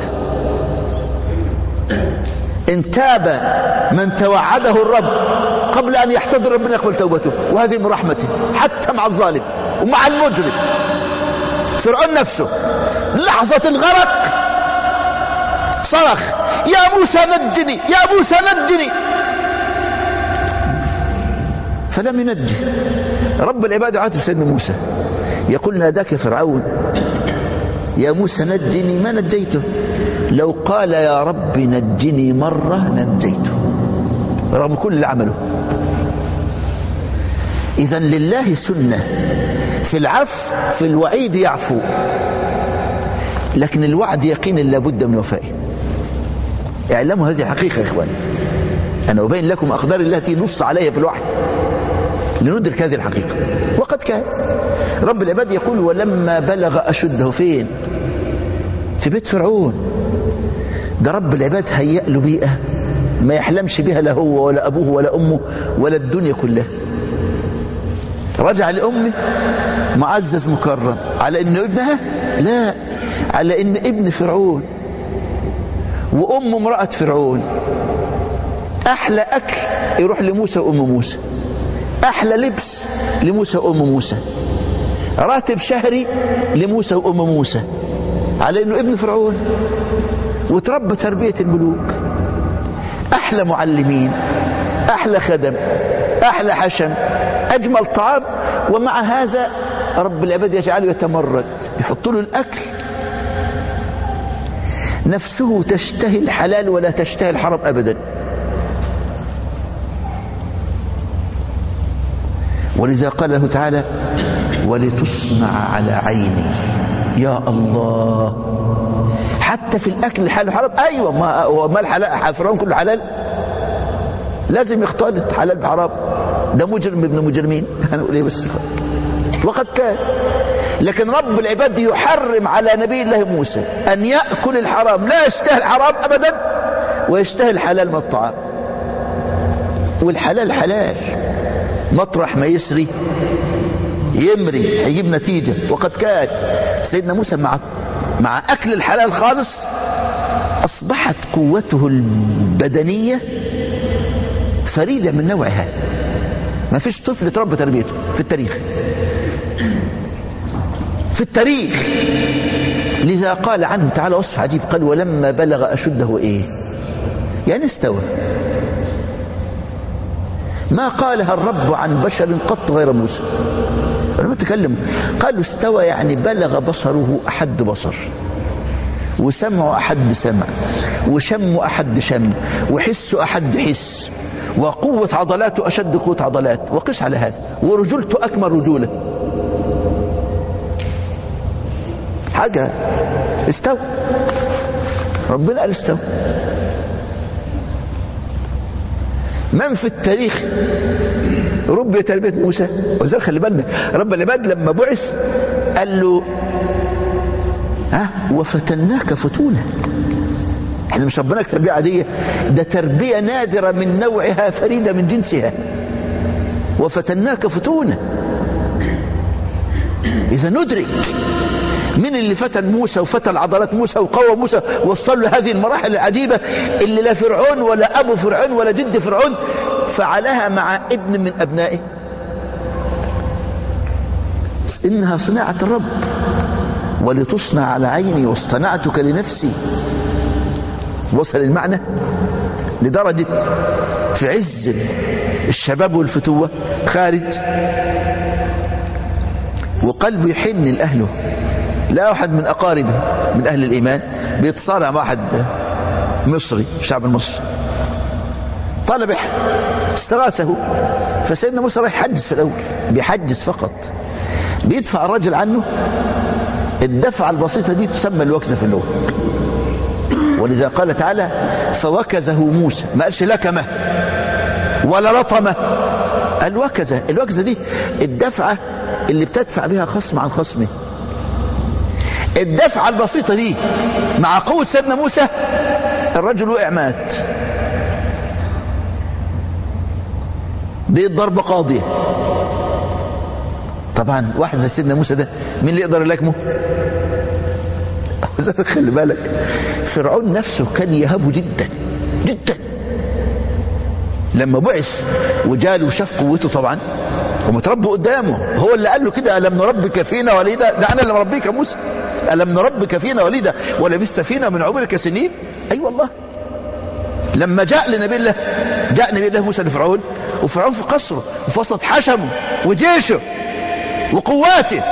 ان تاب من توعده الرب قبل ان يحتضر ربنا يقبل توبته وهذه من رحمته حتى مع الظالم ومع المجرم فرعون نفسه لحظة الغرق صرخ يا موسى نجني يا موسى نجني فلم ينجه رب العباد عاتب سيدنا موسى يقول ناداك فرعون يا موسى نجني ما نجيته لو قال يا رب نجني مرة نجيته رغم كل اللي عمله إذا لله سنة في العفو في الوعيد يعفو لكن الوعد يقين لابد من وفائه اعلموا هذه حقيقة يا إخواني أنا أبين لكم أقدار الله التي نص عليها في الوحي لندرك هذه الحقيقة وقد كان رب العباد يقول ولما بلغ أشده فين في بيت فرعون ده رب العباد هيأ له بيئة ما يحلمش بها لا هو ولا أبوه ولا أمه ولا الدنيا كلها رجع لأمه معزز مكرم على إنه ابنها لا على إن ابن فرعون وأم امرأة فرعون أحلى أكل يروح لموسى وأم موسى أحلى لبس لموسى وأم موسى راتب شهري لموسى وأم موسى على أنه ابن فرعون وتربى تربية الملوك أحلى معلمين أحلى خدم أحلى حشم أجمل طعام ومع هذا رب العباد يجعله يتمرد يحط له الأكل نفسه تشتهي الحلال ولا تشتهي الحرام أبدا ولذا قال له تعالى ولتصنع على عيني يا الله حتى في الأكل الحلال حرام أيوة ما هو ما الحلال فرعون كله حلال لازم يختلط حلال بحرام ده مجرم ابن مجرمين هنقول ايه بس وقد كان لكن رب العباد يحرم على نبي الله موسى أن يأكل الحرام لا يشتهي الحرام أبدا ويشتهي الحلال من الطعام والحلال حلال مطرح ما يسري يمري هيجيب نتيجة وقد كان سيدنا موسى مع مع أكل الحلال خالص أصبحت قوته البدنية فريدة من نوعها ما فيش طفل تربى تربيته في التاريخ في التاريخ لذا قال عنه تعالى وصف عجيب قال ولما بلغ أشده إيه يعني استوى ما قالها الرب عن بشر قط غير موسى لما تكلم قالوا استوى يعني بلغ بصره أحد بصر وسمع أحد سمع وشم أحد شم وحس أحد حس وقوة عضلاته أشد قوة عضلات وقس على هذا ورجولته أكمل رجولة حاجة استوى ربنا قال استوى من في التاريخ ربي تربية موسى وزي خلي بالنا رب العباد لما بعث قال له ها وفتناك فتونا احنا مش ربنا تربية عادية ده تربية نادرة من نوعها فريدة من جنسها وفتناك فتونا إذا ندرك من اللي فتن موسى وفتن عضلات موسى وقوى موسى وصل له هذه المراحل العجيبة اللي لا فرعون ولا أبو فرعون ولا جد فرعون فعلها مع ابن من أبنائه إنها صناعة الرب ولتصنع على عيني واصطنعتك لنفسي وصل المعنى لدرجة في عز الشباب والفتوة خارج وقلبه يحن لأهله لا أحد من أقاربه من أهل الإيمان بيتصارع مع أحد مصري الشعب المصري طلب استغاثه فسيدنا موسى رايح يحجز في الأول بيحجز فقط بيدفع الرجل عنه الدفعة البسيطة دي تسمى الوكزة في اللغة ولذا قال تعالى فوكزه موسى ما قالش لكمه ولا لطمه قال وكزة الوكزة دي الدفعة اللي بتدفع بها خصم عن خصمه الدفعة البسيطة دي مع قوة سيدنا موسى الرجل وقع مات دي الضربة قاضية طبعا واحد زي سيدنا موسى ده مين اللي يقدر يلاكمه خلي بالك فرعون نفسه كان يهابه جدا جدا لما بعث وجاله وشاف قوته طبعا ومتربي قدامه هو اللي قال له كده ألم نربك فينا وليدا ده أنا اللي مربيك يا موسى ألم نربك فينا وليدا ولبست فينا من عمرك سنين أي أيوة والله لما جاء لنبي الله جاء نبي الله موسى لفرعون وفرعون في قصره وفي وسط حشمه وجيشه وقواته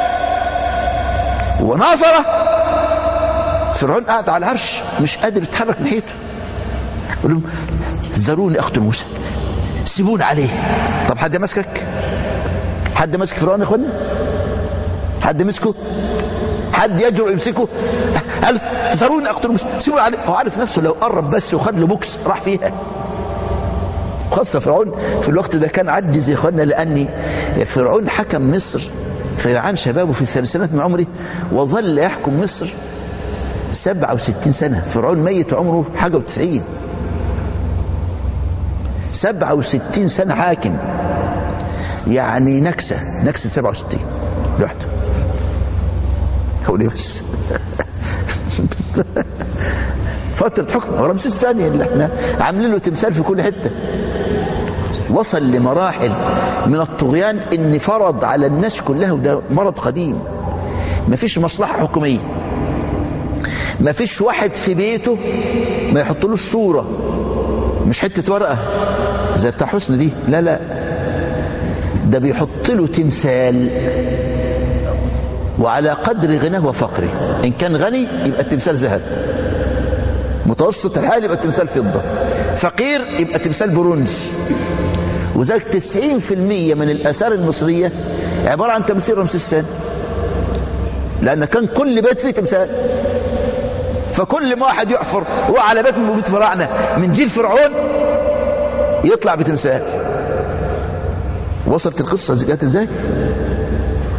وناظره فرعون قاعد على العرش مش قادر يتحرك ناحيته يقول لهم ذروني اقتل موسى سيبون عليه طب حد ماسكك حد ماسك فرعون يا اخوانا حد مسكه حد يجرؤ يمسكه قال ذروني اقتل موسى سيبون عليه هو عارف نفسه لو قرب بس وخد له بوكس راح فيها خاصة فرعون في الوقت ده كان عجز يا اخوانا لاني فرعون حكم مصر في عام شبابه في الثلاثينات من عمره وظل يحكم مصر 67 سنة فرعون ميت عمره حاجة وتسعين 67 سنة حاكم يعني نكسة نكسة 67 لوحده هو ليه بس فترة حكم رمسيس الثاني اللي احنا عاملين له تمثال في كل حتة وصل لمراحل من الطغيان ان فرض على الناس كلها وده مرض قديم مفيش مصلحة حكومية مفيش واحد في بيته ما يحطلوش صورة مش حتة ورقة زي بتاع حسن دي لا لا ده بيحط له تمثال وعلى قدر غناه وفقره ان كان غني يبقى التمثال ذهب متوسط الحال يبقى التمثال فضة فقير يبقى التمثال برونز وذلك 90% من الآثار المصرية عبارة عن تمثيل رمسيس الثاني لأن كان كل بيت فيه تمثال فكل ما واحد يحفر هو على بيت من بيت فراعنة من جيل فرعون يطلع بتمثال وصلت القصة جات ازاي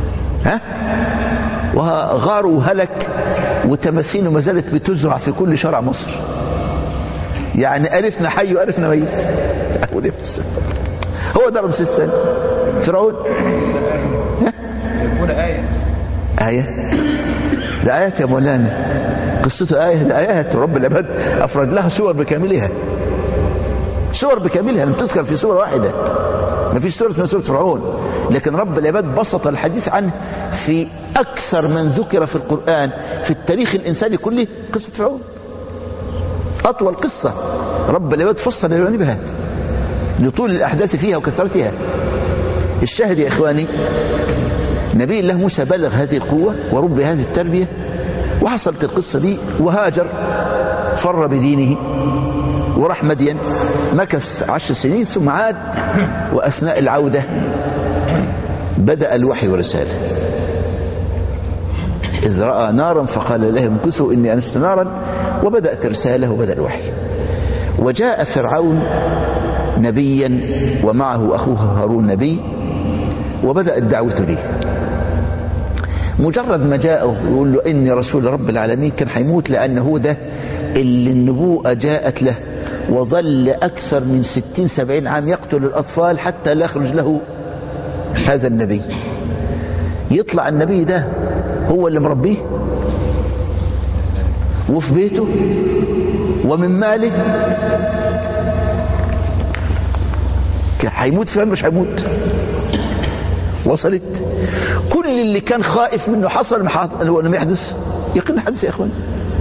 وغار وهلك وتماثيله ما زالت بتزرع في كل شارع مصر يعني ألفنا حي وألفنا ميت ونفس هو ده رمسيس الثاني فرعون ها؟ يكون آية آية ده آيات يا مولانا قصته آية ده آيات رب العباد أفرد لها سور بكاملها سور بكاملها لم تذكر في سورة واحدة ما فيش سورة اسمها سورة فرعون لكن رب العباد بسط الحديث عنه في أكثر من ذكر في القرآن في التاريخ الإنساني كله قصة فرعون أطول قصة رب العباد فصل جوانبها لطول الأحداث فيها وكثرتها الشاهد يا إخواني نبي الله موسى بلغ هذه القوة وربي هذه التربية وحصلت القصة دي وهاجر فر بدينه وراح مدين مكث عشر سنين ثم عاد وأثناء العودة بدأ الوحي والرسالة إذ رأى نارا فقال لهم امكثوا إني أنست نارا وبدأت رسالة وبدأ الوحي وجاء فرعون نبيا ومعه أخوه هارون نبي وبدأت دعوته ليه مجرد ما جاءه يقول له إني رسول رب العالمين كان هيموت لأنه ده اللي النبوءة جاءت له وظل أكثر من ستين سبعين عام يقتل الأطفال حتى لا يخرج له هذا النبي يطلع النبي ده هو اللي مربيه وفي بيته ومن ماله هيموت فعلا مش هيموت وصلت كل اللي كان خائف منه حصل لم يحدث يقين حدث يا اخوان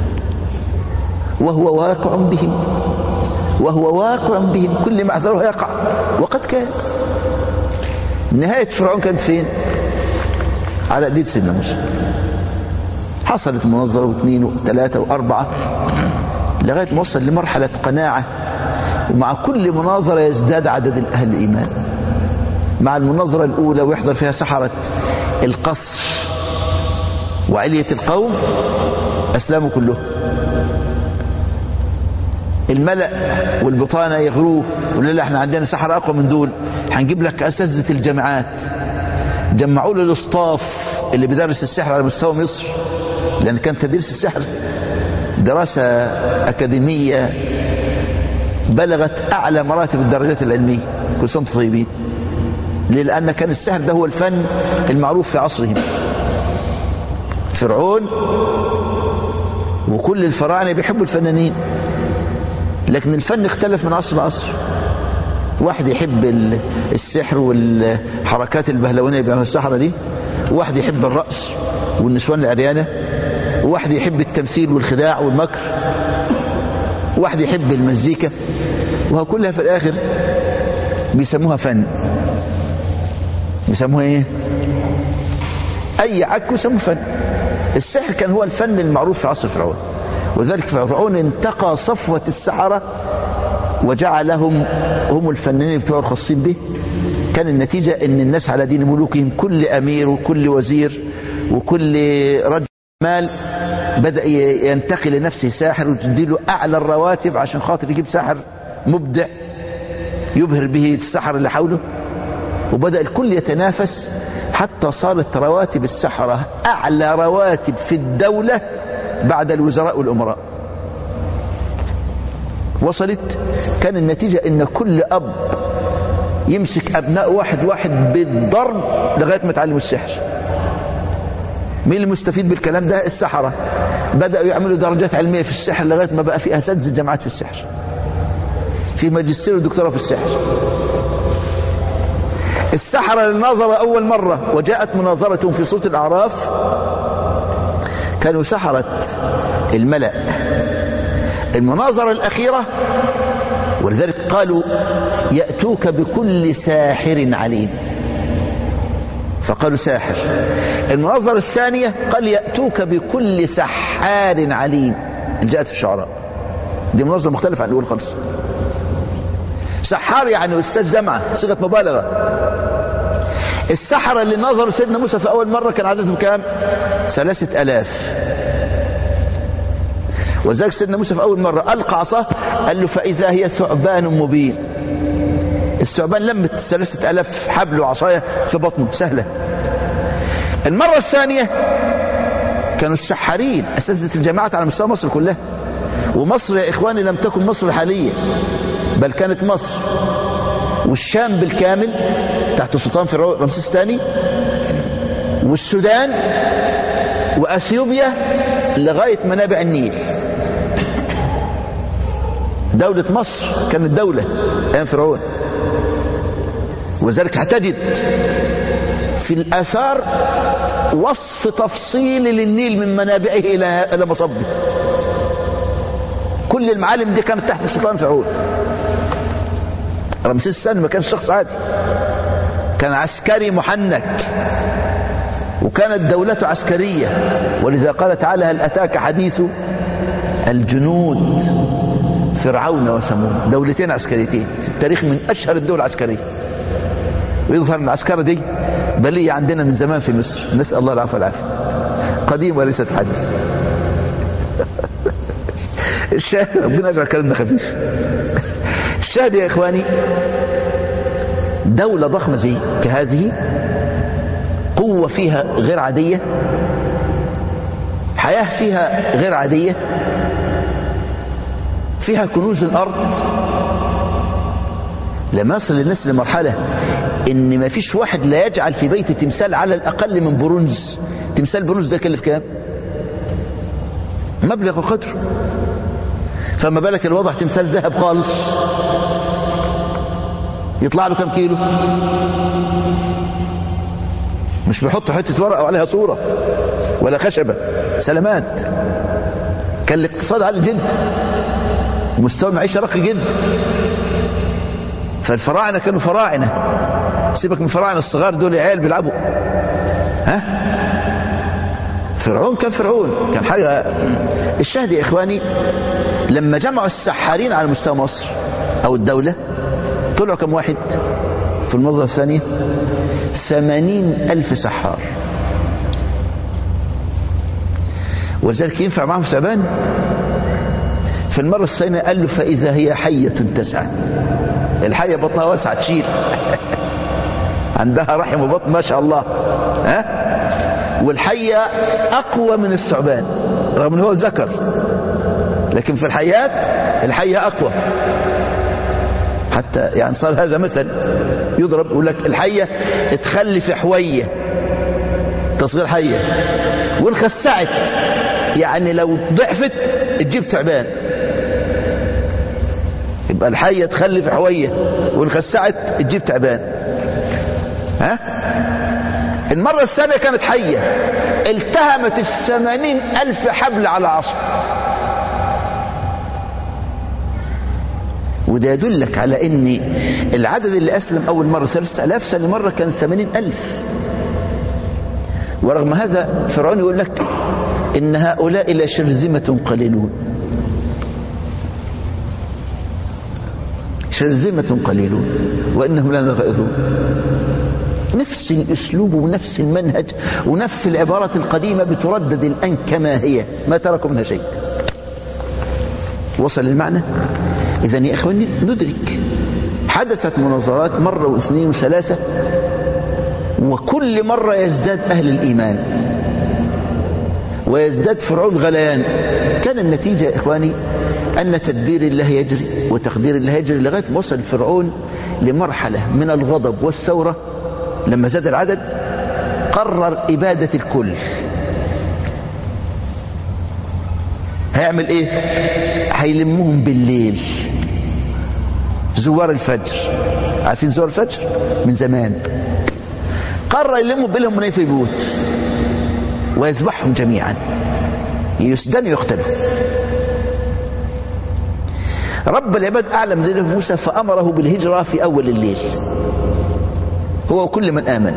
وهو واقع بهم وهو واقع بهم كل ما احذره يقع وقد كان نهاية فرعون كانت فين على ايدين سيدنا موسى حصلت مناظرة واثنين وثلاثة وأربعة لغاية ما وصل لمرحلة قناعة ومع كل مناظرة يزداد عدد أهل الإيمان مع المناظرة الأولى ويحضر فيها سحرة القصر وعلية القوم أسلموا كلهم الملأ والبطانة يغروه يقولوا لا احنا عندنا سحرة أقوى من دول هنجيب لك أساتذة الجامعات جمعوا له الاصطاف اللي بيدرس السحر على مستوى مصر لأن كان تدريس السحر دراسة أكاديمية بلغت أعلى مراتب الدرجات العلمية كل سنة طيبين ليه؟ لأن كان السحر ده هو الفن المعروف في عصرهم فرعون وكل الفراعنة بيحبوا الفنانين لكن الفن اختلف من عصر لعصر واحد يحب السحر والحركات البهلوانية اللي بيعملها السحرة دي واحد يحب الرقص والنسوان العريانة واحد يحب التمثيل والخداع والمكر واحد يحب المزيكا وكلها في الآخر بيسموها فن بيسموها ايه اي عك يسموه فن السحر كان هو الفن المعروف في عصر فرعون وذلك فرعون انتقى صفوة السحرة وجعلهم هم الفنانين بتوع الخاصين به كان النتيجة ان الناس على دين ملوكهم كل امير وكل وزير وكل رجل مال بدأ ينتقي لنفسه ساحر وتديله اعلى الرواتب عشان خاطر يجيب ساحر مبدع يبهر به السحر اللي حوله وبدأ الكل يتنافس حتى صارت رواتب السحرة أعلى رواتب في الدولة بعد الوزراء والأمراء وصلت كان النتيجة ان كل أب يمسك أبناء واحد واحد بالضرب لغاية ما تعلموا السحر مين المستفيد بالكلام ده السحرة بدأوا يعملوا درجات علمية في السحر لغاية ما بقى في أساتذة جامعات في السحر في ماجستير ودكتوراه في السحر السحرة للنظرة أول مرة وجاءت مناظرة في صوت الأعراف كانوا سحرة الملأ المناظرة الأخيرة ولذلك قالوا يأتوك بكل ساحر عليم فقالوا ساحر المناظرة الثانية قال يأتوك بكل سحار عليم جاءت في الشعراء دي مناظرة مختلفة عن الأول خالص سحار يعني أستاذ جامعة صيغة مبالغة السحرة اللي نظروا سيدنا موسى في أول مرة كان عددهم كام ثلاثة ألاف وذلك سيدنا موسى في أول مرة ألقى عصاه قال له فإذا هي ثعبان مبين الثعبان لمت ثلاثة ألاف حبل وعصاية في بطنه سهلة المرة الثانية كانوا السحارين أساتذة الجامعات على مستوى مصر كلها ومصر يا إخواني لم تكن مصر الحالية بل كانت مصر والشام بالكامل تحت سلطان فرعون رمسيس الثاني والسودان وأثيوبيا لغاية منابع النيل دولة مصر كانت دولة أيام فرعون وذلك هتجد في الآثار وصف تفصيلي للنيل من منابعه إلى إلى مصبه كل المعالم دي كانت تحت سلطان فرعون رمسيس الثاني ما كانش شخص عادي كان عسكري محنك وكانت دولته عسكرية ولذا قال تعالى هل أتاك حديث الجنود فرعون وثمود دولتين عسكريتين في التاريخ من أشهر الدول العسكرية ويظهر ان العسكرة دي بلية عندنا من زمان في مصر نسأل الله العفو والعافية قديم وليست حديث الشاهد ربنا يجعل كلامنا خفيف الشاهد يا إخواني دولة ضخمة زي كهذه قوة فيها غير عادية حياة فيها غير عادية فيها كنوز الأرض لما يصل الناس لمرحلة ان ما فيش واحد لا يجعل في بيته تمثال على الأقل من برونز تمثال برونز ده يكلف كام مبلغ وقدر فما بالك الوضع تمثال ذهب خالص يطلع له كم كيلو مش بيحط حتة ورقة وعليها صورة ولا خشبة سلامات كان الاقتصاد عالي جدا ومستوى المعيشة رقي جدا فالفراعنة كانوا فراعنة سيبك من فراعنة الصغار دول عيال بيلعبوا ها فرعون كان فرعون كان حاجة الشاهد يا إخواني لما جمعوا السحارين على مستوى مصر أو الدولة طلعوا كم واحد في المنظرة الثانية ثمانين ألف سحار وذلك ينفع معهم ثعبان في المرة الثانية قال له فإذا هي حية تسعى الحية بطنها واسعة تشيل عندها رحم وبطن ما شاء الله ها والحية أقوى من الثعبان رغم ان هو ذكر لكن في الحيات الحية أقوى حتى يعني صار هذا مثل يضرب يقول لك الحية تخلف حوية تصغير حية وان خسعت يعني لو ضعفت تجيب تعبان يبقى الحية تخلف حوية وان خسعت تجيب تعبان ها المرة الثانية كانت حية التهمت الثمانين ألف حبل على عصر وده يدلك على ان العدد اللي اسلم اول مرة ثلاثة الاف ثاني مرة كان ثمانين الف ورغم هذا فرعون يقول لك ان هؤلاء لشرذمة قليلون شرذمة قليلون وانهم لا غائظون نفس الاسلوب ونفس المنهج ونفس العبارات القديمة بتردد الان كما هي ما تركوا منها شيء وصل المعنى إذا يا إخواني ندرك حدثت مناظرات مرة واثنين وثلاثة وكل مرة يزداد أهل الإيمان ويزداد فرعون غليان كان النتيجة يا إخواني أن تدبير الله يجري وتقدير الله يجري لغاية ما وصل فرعون لمرحلة من الغضب والثورة لما زاد العدد قرر إبادة الكل هيعمل ايه هيلمهم بالليل زوار الفجر عارفين زوار الفجر من زمان قرر يلموا بينهم من في بيوت ويذبحهم جميعا يسدنوا يقتلوا رب العباد أعلم ذلك موسى فأمره بالهجرة في أول الليل هو وكل من آمن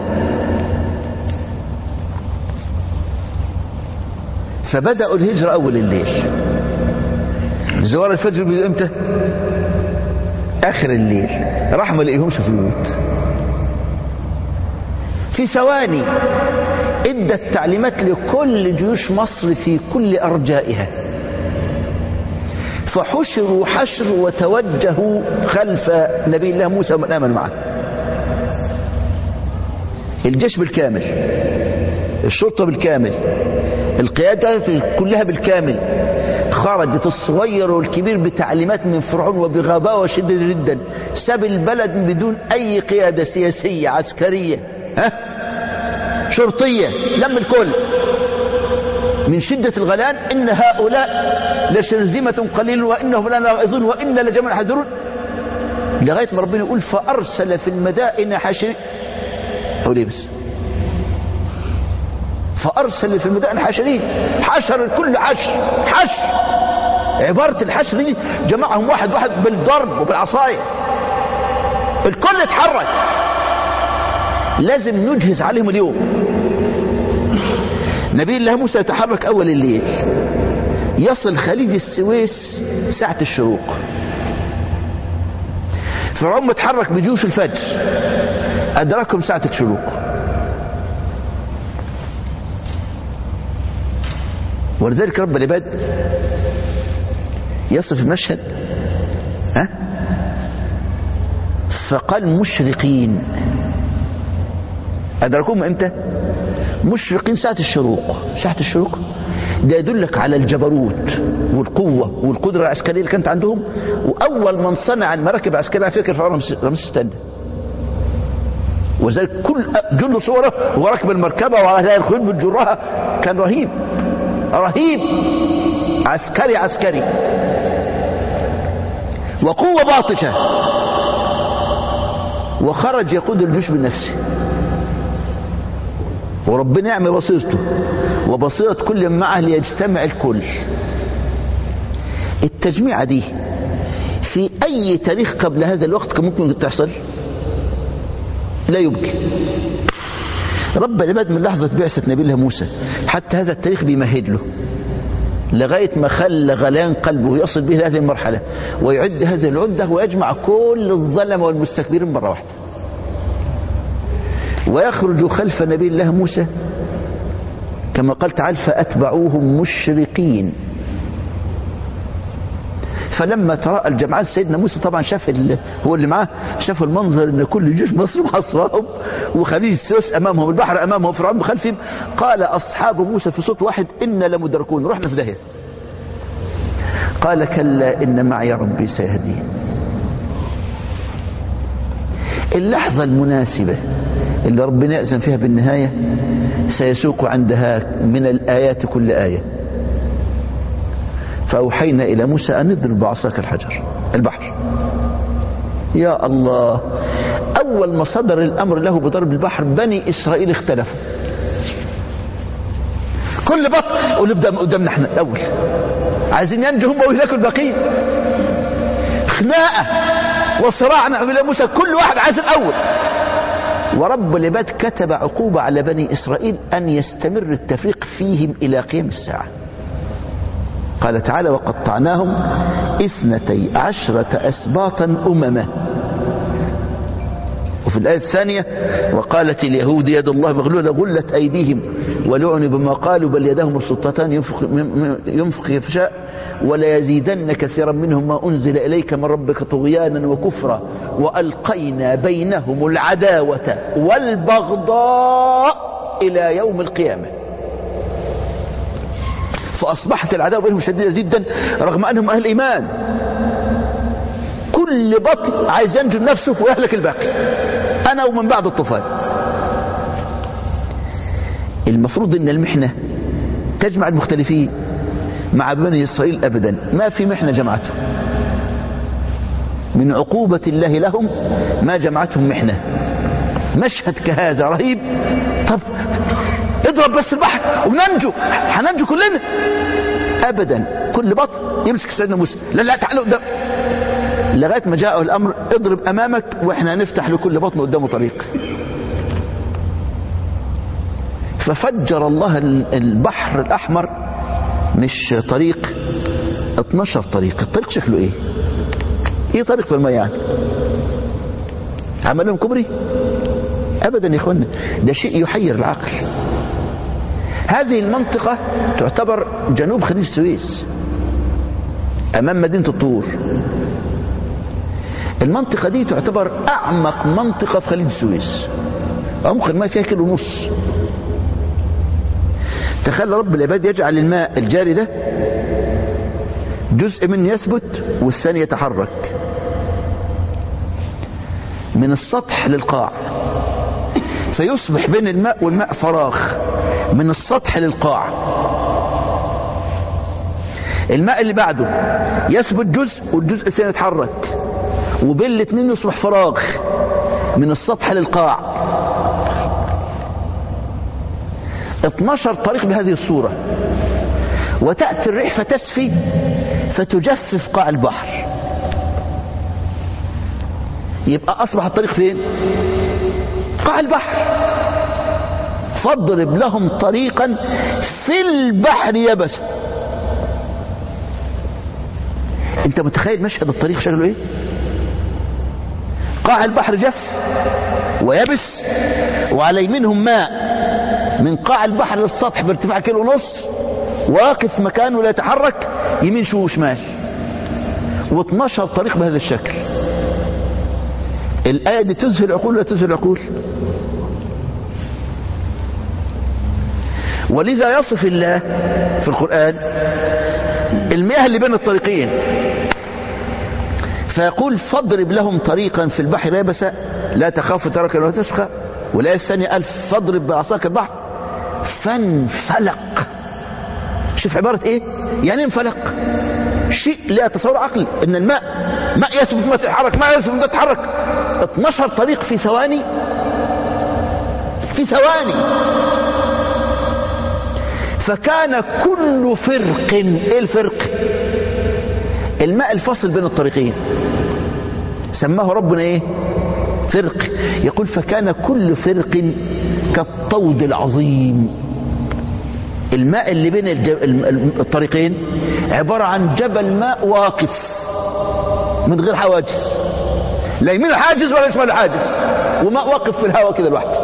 فبدأوا الهجرة أول الليل زوار الفجر بيجوا امتى آخر الليل راح ما لقيهمش في البيوت في ثواني ادت تعليمات لكل جيوش مصر في كل أرجائها فحشروا حشر وتوجهوا خلف نبي الله موسى ومن آمن معه الجيش بالكامل الشرطة بالكامل القيادة كلها بالكامل خرجت الصغير والكبير بتعليمات من فرعون وبغباوة شديدة جدا ساب البلد بدون أي قيادة سياسية عسكرية ها شرطية لم الكل من شدة الغلان إن هؤلاء لشرذمة قليل وإنهم لنا غائظون وإن لجميع حذرون لغاية ما ربنا يقول فأرسل في المدائن حاشرين أو ليه بس فأرسل في المدائن حاشرين حشر الكل حشر حشر عبارة الحشر دي جمعهم واحد واحد بالضرب وبالعصاية الكل اتحرك لازم نجهز عليهم اليوم نبي الله موسى يتحرك أول الليل يصل خليج السويس ساعة الشروق فرعون متحرك بجيوش الفجر أدركهم ساعة الشروق ولذلك رب العباد يصف المشهد ها فقال مشرقين أدركوهم امتى مشرقين ساعة الشروق ساعة الشروق ده يدلك على الجبروت والقوة والقدرة العسكرية اللي كانت عندهم وأول من صنع المراكب العسكرية على فكرة فرعون رمسيس الثاني وذلك كل جل صوره هو راكب المركبة وعلى الخيول بتجرها كان رهيب رهيب عسكري عسكري وقوة باطشة وخرج يقود الجيش بنفسه وربنا يعمل بصيرته وبصيرة كل معه ليجتمع الكل التجميعة دي في أي تاريخ قبل هذا الوقت كان ممكن تحصل لا يمكن رب العباد من لحظة بعثة نبي الله موسى حتى هذا التاريخ بيمهد له لغاية ما خلى غليان قلبه يصل به هذه المرحلة ويعد هذه العدة ويجمع كل الظلم والمستكبرين مرة واحدة ويخرج خلف نبي الله موسى كما قال تعالى فأتبعوهم مشرقين فلما تراءى الجمعان سيدنا موسى طبعا شاف هو اللي معاه شاف المنظر ان كل جيش مصر محصرهم وخليج السويس امامهم البحر امامهم فرعون بخلفهم قال اصحاب موسى في صوت واحد انا لمدركون رحنا في داهيه قال كلا ان معي ربي سيهدين اللحظه المناسبه اللي ربنا يأذن فيها بالنهاية سيسوق عندها من الآيات كل آية فأوحينا إلى موسى أن اضرب بعصاك الحجر البحر يا الله أول ما صدر الأمر له بضرب البحر بني إسرائيل اختلفوا كل بط ونبدأ قدامنا احنا الأول عايزين ينجوا هم ويهلكوا الباقيين خناقة وصراع مع موسى كل واحد عايز الأول ورب العباد كتب عقوبة على بني إسرائيل أن يستمر التفريق فيهم إلى قيام الساعة قال تعالى وقطعناهم اثنتي عشرة أسباطا أمما وفي الآية الثانية وقالت اليهود يد الله مغلولة غلت أيديهم ولعنوا بما قالوا بل يداهم مبسوطتان ينفق, ينفق يفشاء ولا يزيدن كثيرا منهم ما أنزل إليك من ربك طغيانا وكفرا وألقينا بينهم العداوة والبغضاء إلى يوم القيامة فأصبحت العداوة بينهم شديدة جدا رغم أنهم أهل إيمان كل بطل عايز ينجو نفسه ويهلك الباقي أنا ومن بعد الطوفان المفروض أن المحنة تجمع المختلفين مع بني إسرائيل أبدا ما في محنة جمعتهم من عقوبة الله لهم ما جمعتهم محنة مشهد كهذا رهيب طب اضرب بس البحر وننجو هننجو كلنا ابدا كل بطن يمسك سيدنا موسى لا لا تعالوا قدام لغايه ما جاءه الامر اضرب امامك واحنا نفتح لكل بطن قدامه طريق ففجر الله البحر الاحمر مش طريق 12 طريق الطريق شكله ايه ايه طريق في المياه يعني عمل لهم كوبري ابدا يا اخوانا ده شيء يحير العقل هذه المنطقة تعتبر جنوب خليج السويس امام مدينة الطور المنطقة دي تعتبر اعمق منطقة في خليج السويس عمق الماء فيها كيلو ونص تخيل رب العباد يجعل الماء الجاري ده جزء منه يثبت والثاني يتحرك من السطح للقاع فيصبح بين الماء والماء فراغ من السطح للقاع الماء اللي بعده يثبت جزء والجزء الثاني يتحرك وبين الاثنين يصبح فراغ من السطح للقاع 12 طريق بهذه الصورة وتأتي الريح فتسفي فتجفف قاع البحر يبقى أصبح الطريق فين قاع البحر فاضرب لهم طريقا في البحر يبسا انت متخيل مشهد الطريق شكله ايه قاع البحر جف ويبس وعلى يمينهم ماء من قاع البحر للسطح بارتفاع كيلو ونص واقف مكانه لا يتحرك يمين شو وشمال و12 طريق بهذا الشكل الآية دي تزهي العقول ولا تزهي العقول ولذا يصف الله في القرآن المياه اللي بين الطريقين فيقول فاضرب لهم طريقا في البحر يابسا لا تخاف تركا ولا تشقى والآية الثانية قال فاضرب بعصاك البحر فانفلق شوف عبارة ايه يعني انفلق شيء لا تصور عقل ان الماء ماء يثبت ما تتحرك ماء يثبت ما تتحرك 12 طريق في ثواني في ثواني فكان كل فرق ايه الفرق الماء الفاصل بين الطريقين سماه ربنا ايه فرق يقول فكان كل فرق كالطود العظيم الماء اللي بين الطريقين عبارة عن جبل ماء واقف من غير حواجز لا يمين حاجز ولا شمال حاجز وماء واقف في الهواء كده لوحده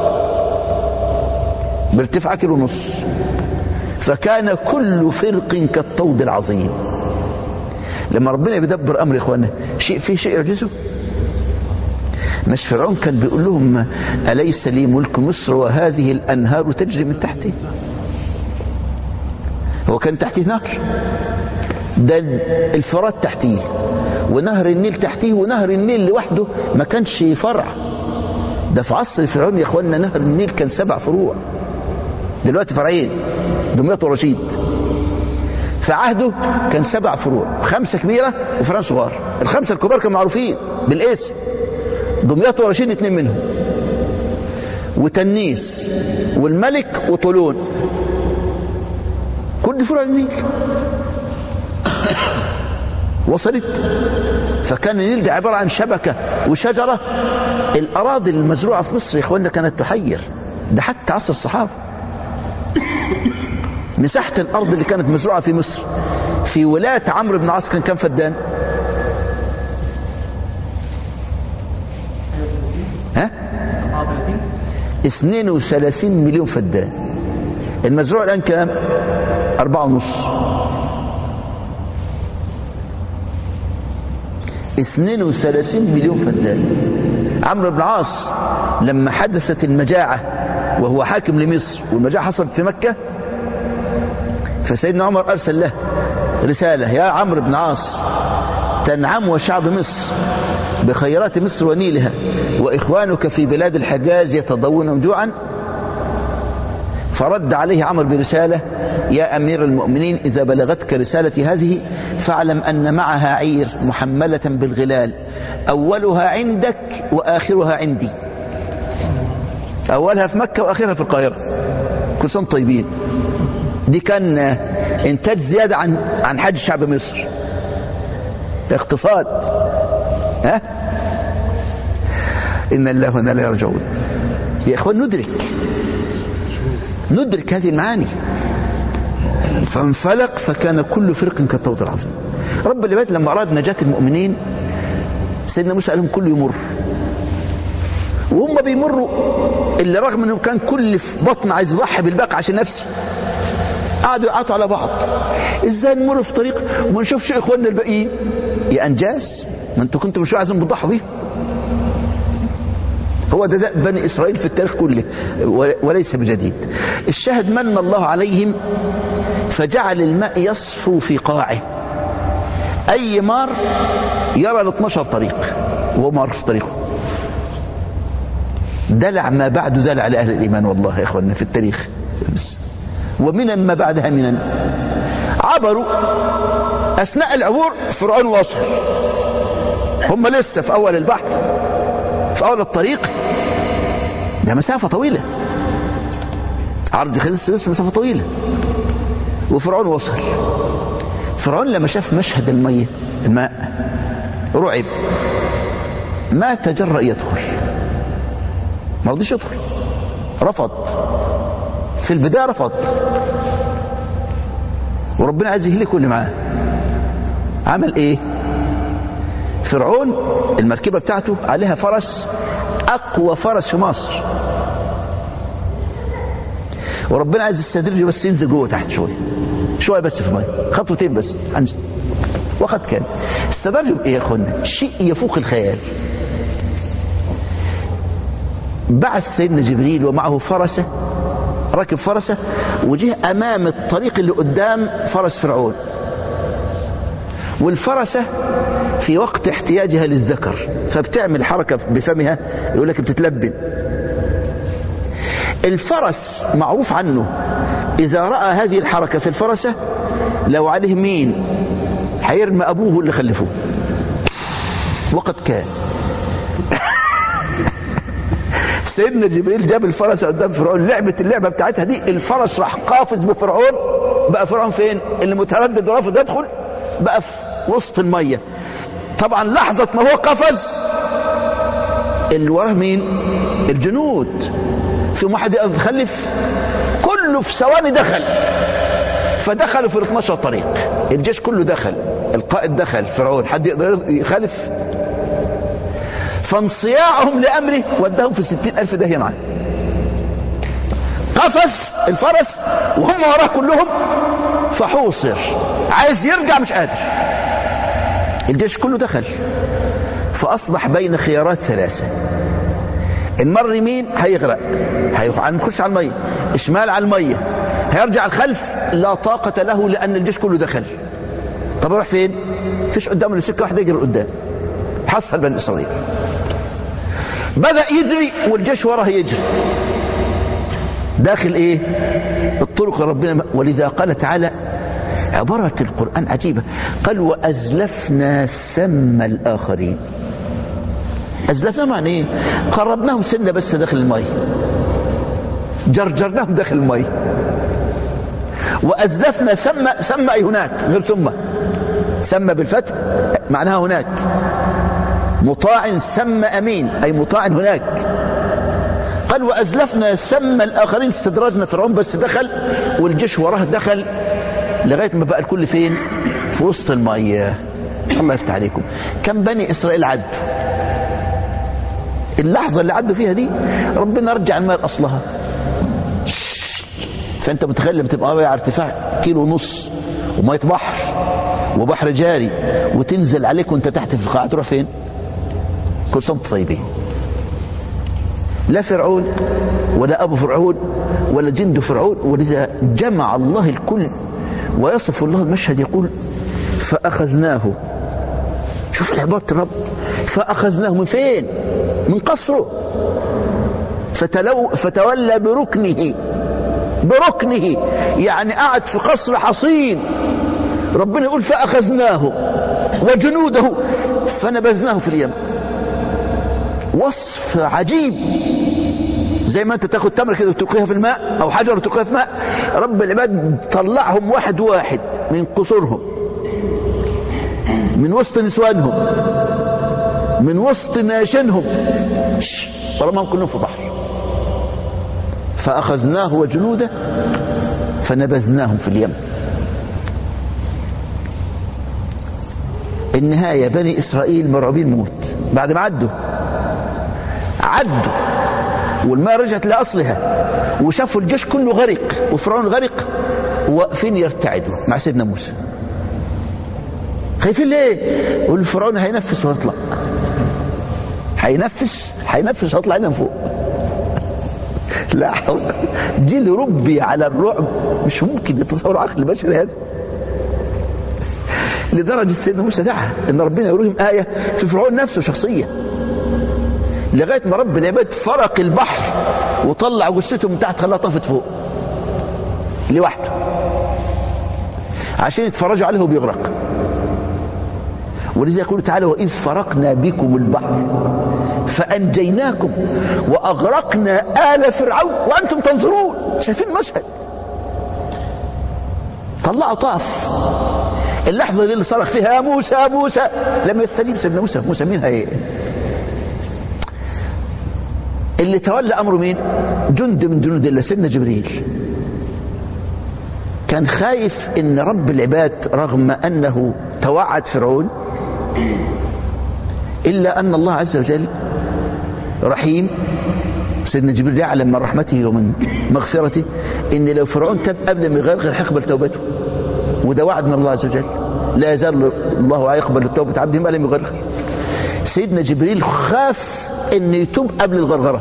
بارتفاع كيلو ونص فكان كل فرق كالطود العظيم لما ربنا بيدبر امر اخوانا شيء في شيء يعجزه مش فرعون كان بيقول لهم أليس لي ملك مصر وهذه الأنهار تجري من تحتي هو كان تحتيه نهر ده الفرات تحتيه ونهر النيل تحتيه ونهر النيل لوحده ما كانش فرع ده في عصر فرعون يا اخوانا نهر النيل كان سبع فروع دلوقتي فرعين دمياط ورشيد في عهده كان سبع فروع خمسة كبيرة وفرعين صغار الخمسة الكبار كانوا معروفين بالاسم دمياط ورشيد اتنين منهم وتنيس والملك وطولون كل فروع النيل وصلت فكان النيل ده عبارة عن شبكة وشجرة الأراضي المزروعة في مصر يا إخواننا كانت تحير ده حتى عصر الصحابة مساحة الأرض اللي كانت مزروعة في مصر في ولاية عمرو بن عاص كان كم فدان ها 32 مليون فدان المزروع الآن كام أربعة ونص 32 مليون فدان عمرو بن عاص لما حدثت المجاعة وهو حاكم لمصر والمجاعة حصلت في مكة فسيدنا عمر أرسل له رسالة يا عمرو بن عاص تنعم وشعب مصر بخيرات مصر ونيلها وإخوانك في بلاد الحجاز يتضون جوعا فرد عليه عمرو برسالة يا أمير المؤمنين إذا بلغتك رسالتي هذه فاعلم أن معها عير محملة بالغلال أولها عندك وآخرها عندي أولها في مكة وآخرها في القاهرة كل سنة طيبين دي كان إنتاج زيادة عن عن حج شعب مصر اقتصاد ها إن الله وإنا لا يرجعون يا إخوان ندرك ندرك هذه المعاني فانفلق فكان كل فرق كالطود العظيم رب العباد لما أراد نجاة المؤمنين سيدنا موسى قال لهم كل يمر وهم بيمروا اللي رغم انه كان كل في بطن عايز يضحي بالباقي عشان نفسه قعدوا يقعطوا على بعض ازاي نمر في طريق وما نشوفش اخواننا الباقيين يا انجاز ما انتوا كنتوا مش عايزين بتضحوا بيهم هو ده, ده بني إسرائيل في التاريخ كله وليس بجديد الشاهد من الله عليهم فجعل الماء يصفو في قاعه أي مار يرى ال 12 طريق وهو مار في طريقه دلع ما بعد دلع لأهل الإيمان والله يا إخواننا في التاريخ ومن ما بعدها من عبروا أثناء العبور فرعون وصل هم لسه في أول البحر في أول الطريق ده مسافة طويلة عرض خلص لسه مسافة طويلة وفرعون وصل فرعون لما شاف مشهد المية الماء رعب ما تجرأ يدخل ما رضيش يدخل رفض في البداية رفض وربنا عايز يهلكه اللي معاه عمل ايه فرعون المركبة بتاعته عليها فرس اقوى فرس في مصر وربنا عايز يستدرجه بس ينزل جوه تحت شويه شويه بس في الميه خطوتين بس انزل وقد كان استدرجه بايه يا اخوانا شيء يفوق الخيال بعث سيدنا جبريل ومعه فرسه ركب فرسه وجه امام الطريق اللي قدام فرس فرعون والفرسه في وقت احتياجها للذكر فبتعمل حركه بفمها يقول لك بتتلبن الفرس معروف عنه إذا رأى هذه الحركة في الفرسة لو عليه مين هيرمي أبوه اللي خلفوه وقد كان سيدنا جبريل جاب الفرس قدام فرعون لعبة اللعبة بتاعتها دي الفرس راح قافز بفرعون بقى فرعون فين اللي متردد ورافض يدخل بقى في وسط المية طبعا لحظة ما هو قفز اللي وراه مين الجنود في واحد يخلف كله في ثواني دخل فدخلوا في ال 12 طريق الجيش كله دخل القائد دخل فرعون حد يقدر يخالف فانصياعهم لأمره وداهم في ستين ألف داهية معاه قفز الفرس وهم وراه كلهم فحوصر عايز يرجع مش قادر الجيش كله دخل فأصبح بين خيارات ثلاثة المر يمين هيغرق هنخش على المية شمال على المية هيرجع الخلف لا طاقة له لأن الجيش كله دخل طب يروح فين فيش قدامه سكة واحدة يجري قدام حصل بني إسرائيل بدأ يجري والجيش وراه يجري داخل ايه الطرق ربنا ولذا قال تعالى عبارة القرآن عجيبة قال وأزلفنا ثم الآخرين أزلفنا معنى ايه قربناهم سنة بس داخل المي جرجرناهم داخل المي وأزلفنا ثم ثم أي هناك غير ثم ثم بالفتح معناها هناك مطاع ثم أمين أي مطاع هناك قال وأزلفنا ثم الآخرين استدراجنا فرعون بس دخل والجيش وراه دخل لغاية ما بقى الكل فين في وسط المية الله يفتح عليكم كم بني إسرائيل عدوا اللحظة اللي عدوا فيها دي ربنا رجع الماء لأصلها فأنت متخيل لما تبقى على ارتفاع كيلو ونص ومية بحر وبحر جاري وتنزل عليك وانت تحت في القاع تروح فين كل سنة طيبين لا فرعون ولا أبو فرعون ولا جند فرعون ولذا جمع الله الكل ويصف الله المشهد يقول فأخذناه شوف عبارة الرب فأخذناه من فين من قصره فتلو فتولى بركنه بركنه يعني قعد في قصر حصين ربنا يقول فأخذناه وجنوده فنبذناه في اليم وصف عجيب زي ما انت تاخد تمر كده وتلقيها في الماء او حجر وتلقيها في ماء رب العباد طلعهم واحد واحد من قصورهم من وسط نسوانهم من وسط ناشنهم رماهم كلهم في بحر فأخذناه وجنوده فنبذناهم في اليم النهاية بني إسرائيل مرعوبين موت بعد ما عدوا عدوا والماء رجعت لأصلها وشافوا الجيش كله غرق وفرعون غرق واقفين يرتعدوا مع سيدنا موسى خايفين ليه يقول فرعون هينفس ويطلع هينفس هينفذ هيطلع لنا فوق لا حول جيل ربي على الرعب مش ممكن يتصور عقل بشري هذا لدرجة سيدنا موسى دعا ان ربنا يوريهم آية في فرعون نفسه شخصية لغاية ما رب العباد فرق البحر وطلع جثته من تحت خلاها طفت فوق لوحده عشان يتفرجوا عليه وبيغرق ولذا يقول تعالى وإذ فرقنا بكم البحر فأنجيناكم وأغرقنا آل فرعون وأنتم تنظرون شايفين المشهد طلعوا طاف اللحظة دي اللي صرخ فيها يا موسى يا موسى لم يستجيب سيدنا موسى موسى مين هي اللي تولى أمره مين جند من جنود الله سيدنا جبريل كان خايف ان رب العباد رغم انه توعد فرعون الا ان الله عز وجل رحيم سيدنا جبريل يعلم من رحمته ومن مغفرته ان لو فرعون تاب قبل ما يغرغر هيقبل توبته وده وعد من الله عز وجل لا يزال الله يقبل توبة عبده ما لم يغرغر سيدنا جبريل خاف ان يتوب قبل الغرغره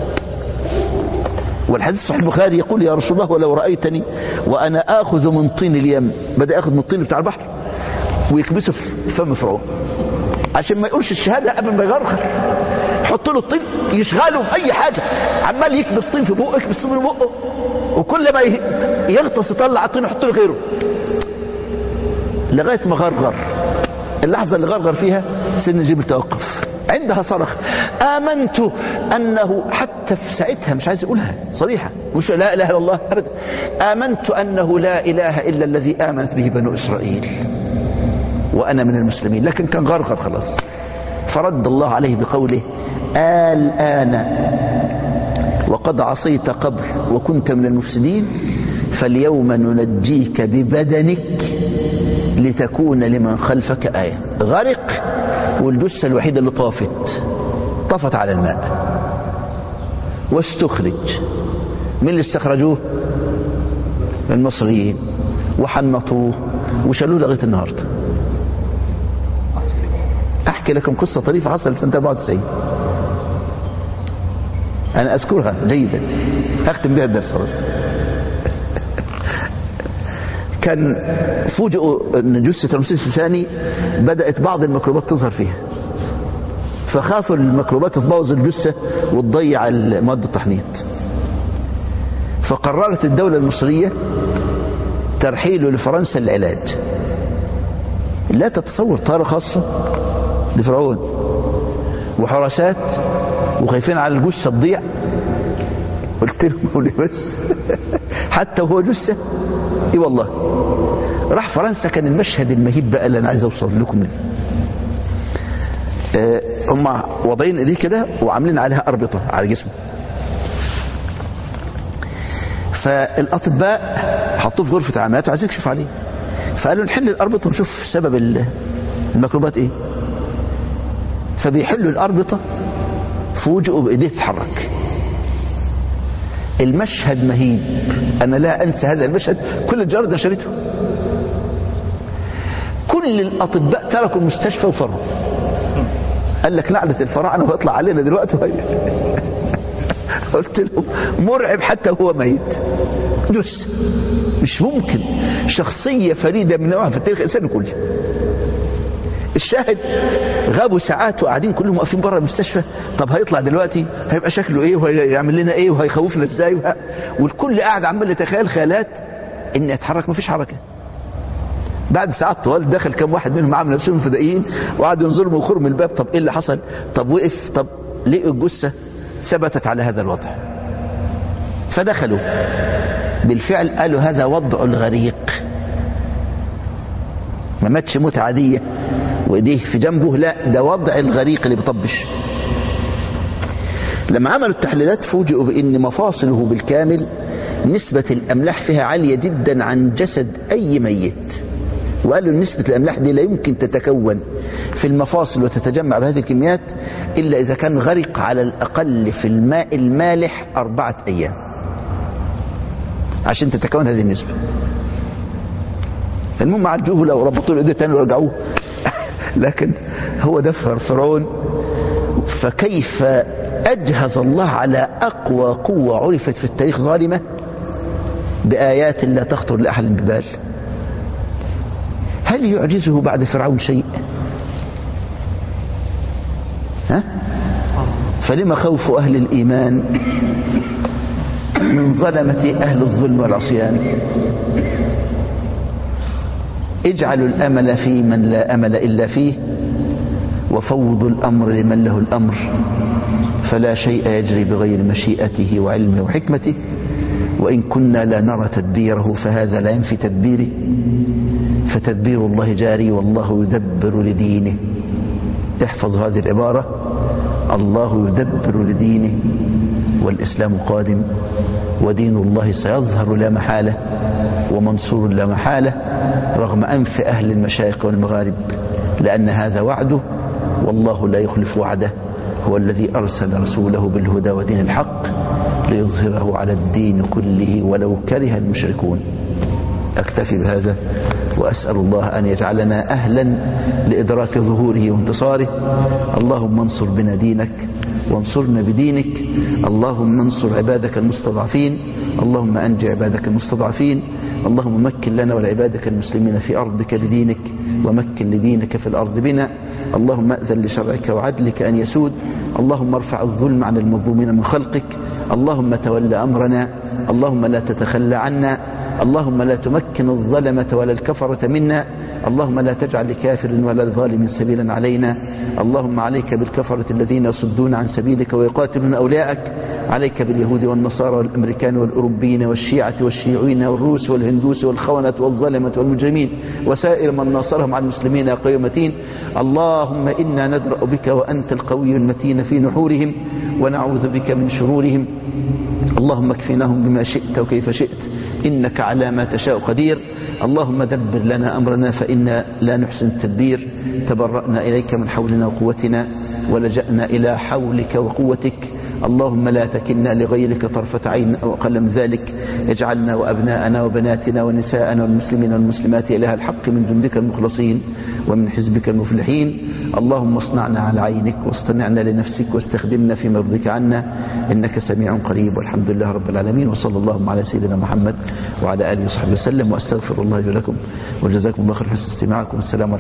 والحديث صحيح البخاري يقول يا رسول الله ولو رأيتني وأنا آخذ من طين اليم بدأ أخذ من الطين بتاع البحر ويكبسه في فم فرعون عشان ما يقولش الشهادة قبل ما يغرغر حط له الطين يشغله في أي حاجة عمال يكبس طين في بقه يكبس طين في بقه وكل ما يغطس يطلع الطين يحط له غيره لغاية ما غرغر اللحظة اللي غرغر فيها سيدنا جبريل توقف عندها صرخ آمنت أنه حتى في ساعتها مش عايز يقولها صريحة مش لا إله إلا الله أبدا آمنت أنه لا إله إلا الذي آمنت به بنو إسرائيل وأنا من المسلمين لكن كان غرغر خلاص فرد الله عليه بقوله الآن وقد عصيت قبل وكنت من المفسدين فاليوم ننجيك ببدنك لتكون لمن خلفك آية غرق والجثة الوحيدة اللي طافت طفت على الماء واستخرج من اللي استخرجوه المصريين وحنطوه وشالوه لغاية النهاردة أحكي لكم قصة طريفة حصلت سنة 94 أنا أذكرها جيدا أختم بها الدرس خلاص كان فوجئوا ان جثه رمسيس الثاني بدات بعض الميكروبات تظهر فيها فخافوا الميكروبات تبوظ الجثه وتضيع مواد التحنيط فقررت الدوله المصريه ترحيله لفرنسا للعلاج لا تتصور طائره خاصه لفرعون وحراسات وخايفين على الجثه تضيع قلت لهم بس حتى وهو جثه اي والله راح فرنسا كان المشهد المهيب بقى اللي انا عايز اوصل لكم منه آه هم واضعين ايديه كده وعاملين عليها اربطه على جسمه فالاطباء حطوه في غرفه عمليات وعايزين يكشف عليه فقالوا نحل الاربطه ونشوف سبب الميكروبات ايه فبيحلوا الاربطه فوجئوا بايديه تتحرك المشهد مهيب أنا لا أنسى هذا المشهد كل الجرائد نشرته كل الأطباء تركوا المستشفى وفروا قال لك لعنة الفراعنة ويطلع علينا دلوقتي وهي قلت له مرعب حتى هو ميت جثة مش ممكن شخصية فريدة من نوعها في التاريخ الإنساني كله الشاهد غابوا ساعات وقاعدين كلهم واقفين بره المستشفى طب هيطلع دلوقتي هيبقى شكله ايه وهيعمل لنا ايه وهيخوفنا ازاي وه... والكل قاعد عمال يتخيل خيالات ان يتحرك مفيش حركه بعد ساعات طوال دخل كم واحد منهم عامل نفسهم فدائيين وقعدوا ينظروا من خرم من الباب طب ايه اللي حصل طب وقف طب لقوا الجثه ثبتت على هذا الوضع فدخلوا بالفعل قالوا هذا وضع الغريق ما ماتش موت عاديه وايديه في جنبه لا ده وضع الغريق اللي بيطبش لما عملوا التحليلات فوجئوا بان مفاصله بالكامل نسبة الاملاح فيها عالية جدا عن جسد اي ميت وقالوا نسبة الاملاح دي لا يمكن تتكون في المفاصل وتتجمع بهذه الكميات الا اذا كان غرق على الاقل في الماء المالح اربعة ايام عشان تتكون هذه النسبة المهم عالجوه لو ربطوا له ايديه تاني ورجعوه لكن هو ده فرعون فكيف أجهز الله على أقوى قوة عرفت في التاريخ ظالمة بآيات لا تخطر لأحد ببال هل يعجزه بعد فرعون شيء ها؟ فلما خوف أهل الإيمان من ظلمة أهل الظلم والعصيان اجعلوا الأمل في من لا أمل إلا فيه وفوضوا الأمر لمن له الأمر فلا شيء يجري بغير مشيئته وعلمه وحكمته وإن كنا لا نرى تدبيره فهذا لا ينفي تدبيره فتدبير الله جاري والله يدبر لدينه احفظ هذه العبارة الله يدبر لدينه والإسلام قادم ودين الله سيظهر لا محالة ومنصور لا محالة رغم أنف أهل المشايق والمغارب لأن هذا وعده والله لا يخلف وعده هو الذي أرسل رسوله بالهدى ودين الحق ليظهره على الدين كله ولو كره المشركون أكتفي بهذا وأسأل الله أن يجعلنا أهلا لإدراك ظهوره وانتصاره اللهم انصر بنا دينك وانصرنا بدينك اللهم انصر عبادك المستضعفين اللهم أنجي عبادك المستضعفين اللهم مكن لنا ولعبادك المسلمين في أرضك لدينك ومكن لدينك في الأرض بنا اللهم أذن لشرعك وعدلك أن يسود اللهم ارفع الظلم عن المظلومين من خلقك اللهم تول أمرنا اللهم لا تتخلى عنا اللهم لا تمكن الظلمة ولا الكفرة منا اللهم لا تجعل لكافر ولا لظالم سبيلا علينا اللهم عليك بالكفرة الذين يصدون عن سبيلك ويقاتلون أولياءك عليك باليهود والنصارى والأمريكان والأوروبيين والشيعة والشيوعيين والروس والهندوس والخونة والظلمة والمجرمين وسائر من ناصرهم على المسلمين يا قوي متين اللهم إنا ندرأ بك وأنت القوي المتين في نحورهم ونعوذ بك من شرورهم اللهم اكفناهم بما شئت وكيف شئت إنك على ما تشاء قدير اللهم دبر لنا أمرنا فإنا لا نحسن التدبير تبرأنا إليك من حولنا وقوتنا ولجأنا إلى حولك وقوتك اللهم لا تكلنا لغيرك طرفة عين أو أقل من ذلك اجعلنا وأبناءنا وبناتنا ونساءنا والمسلمين والمسلمات إله الحق من جندك المخلصين ومن حزبك المفلحين اللهم اصنعنا على عينك واصطنعنا لنفسك واستخدمنا في مرضك عنا إنك سميع قريب والحمد لله رب العالمين وصلى الله على سيدنا محمد وعلى آله وصحبه وسلم وأستغفر الله لي ولكم وجزاكم الله خير حسن استماعكم والسلام عليكم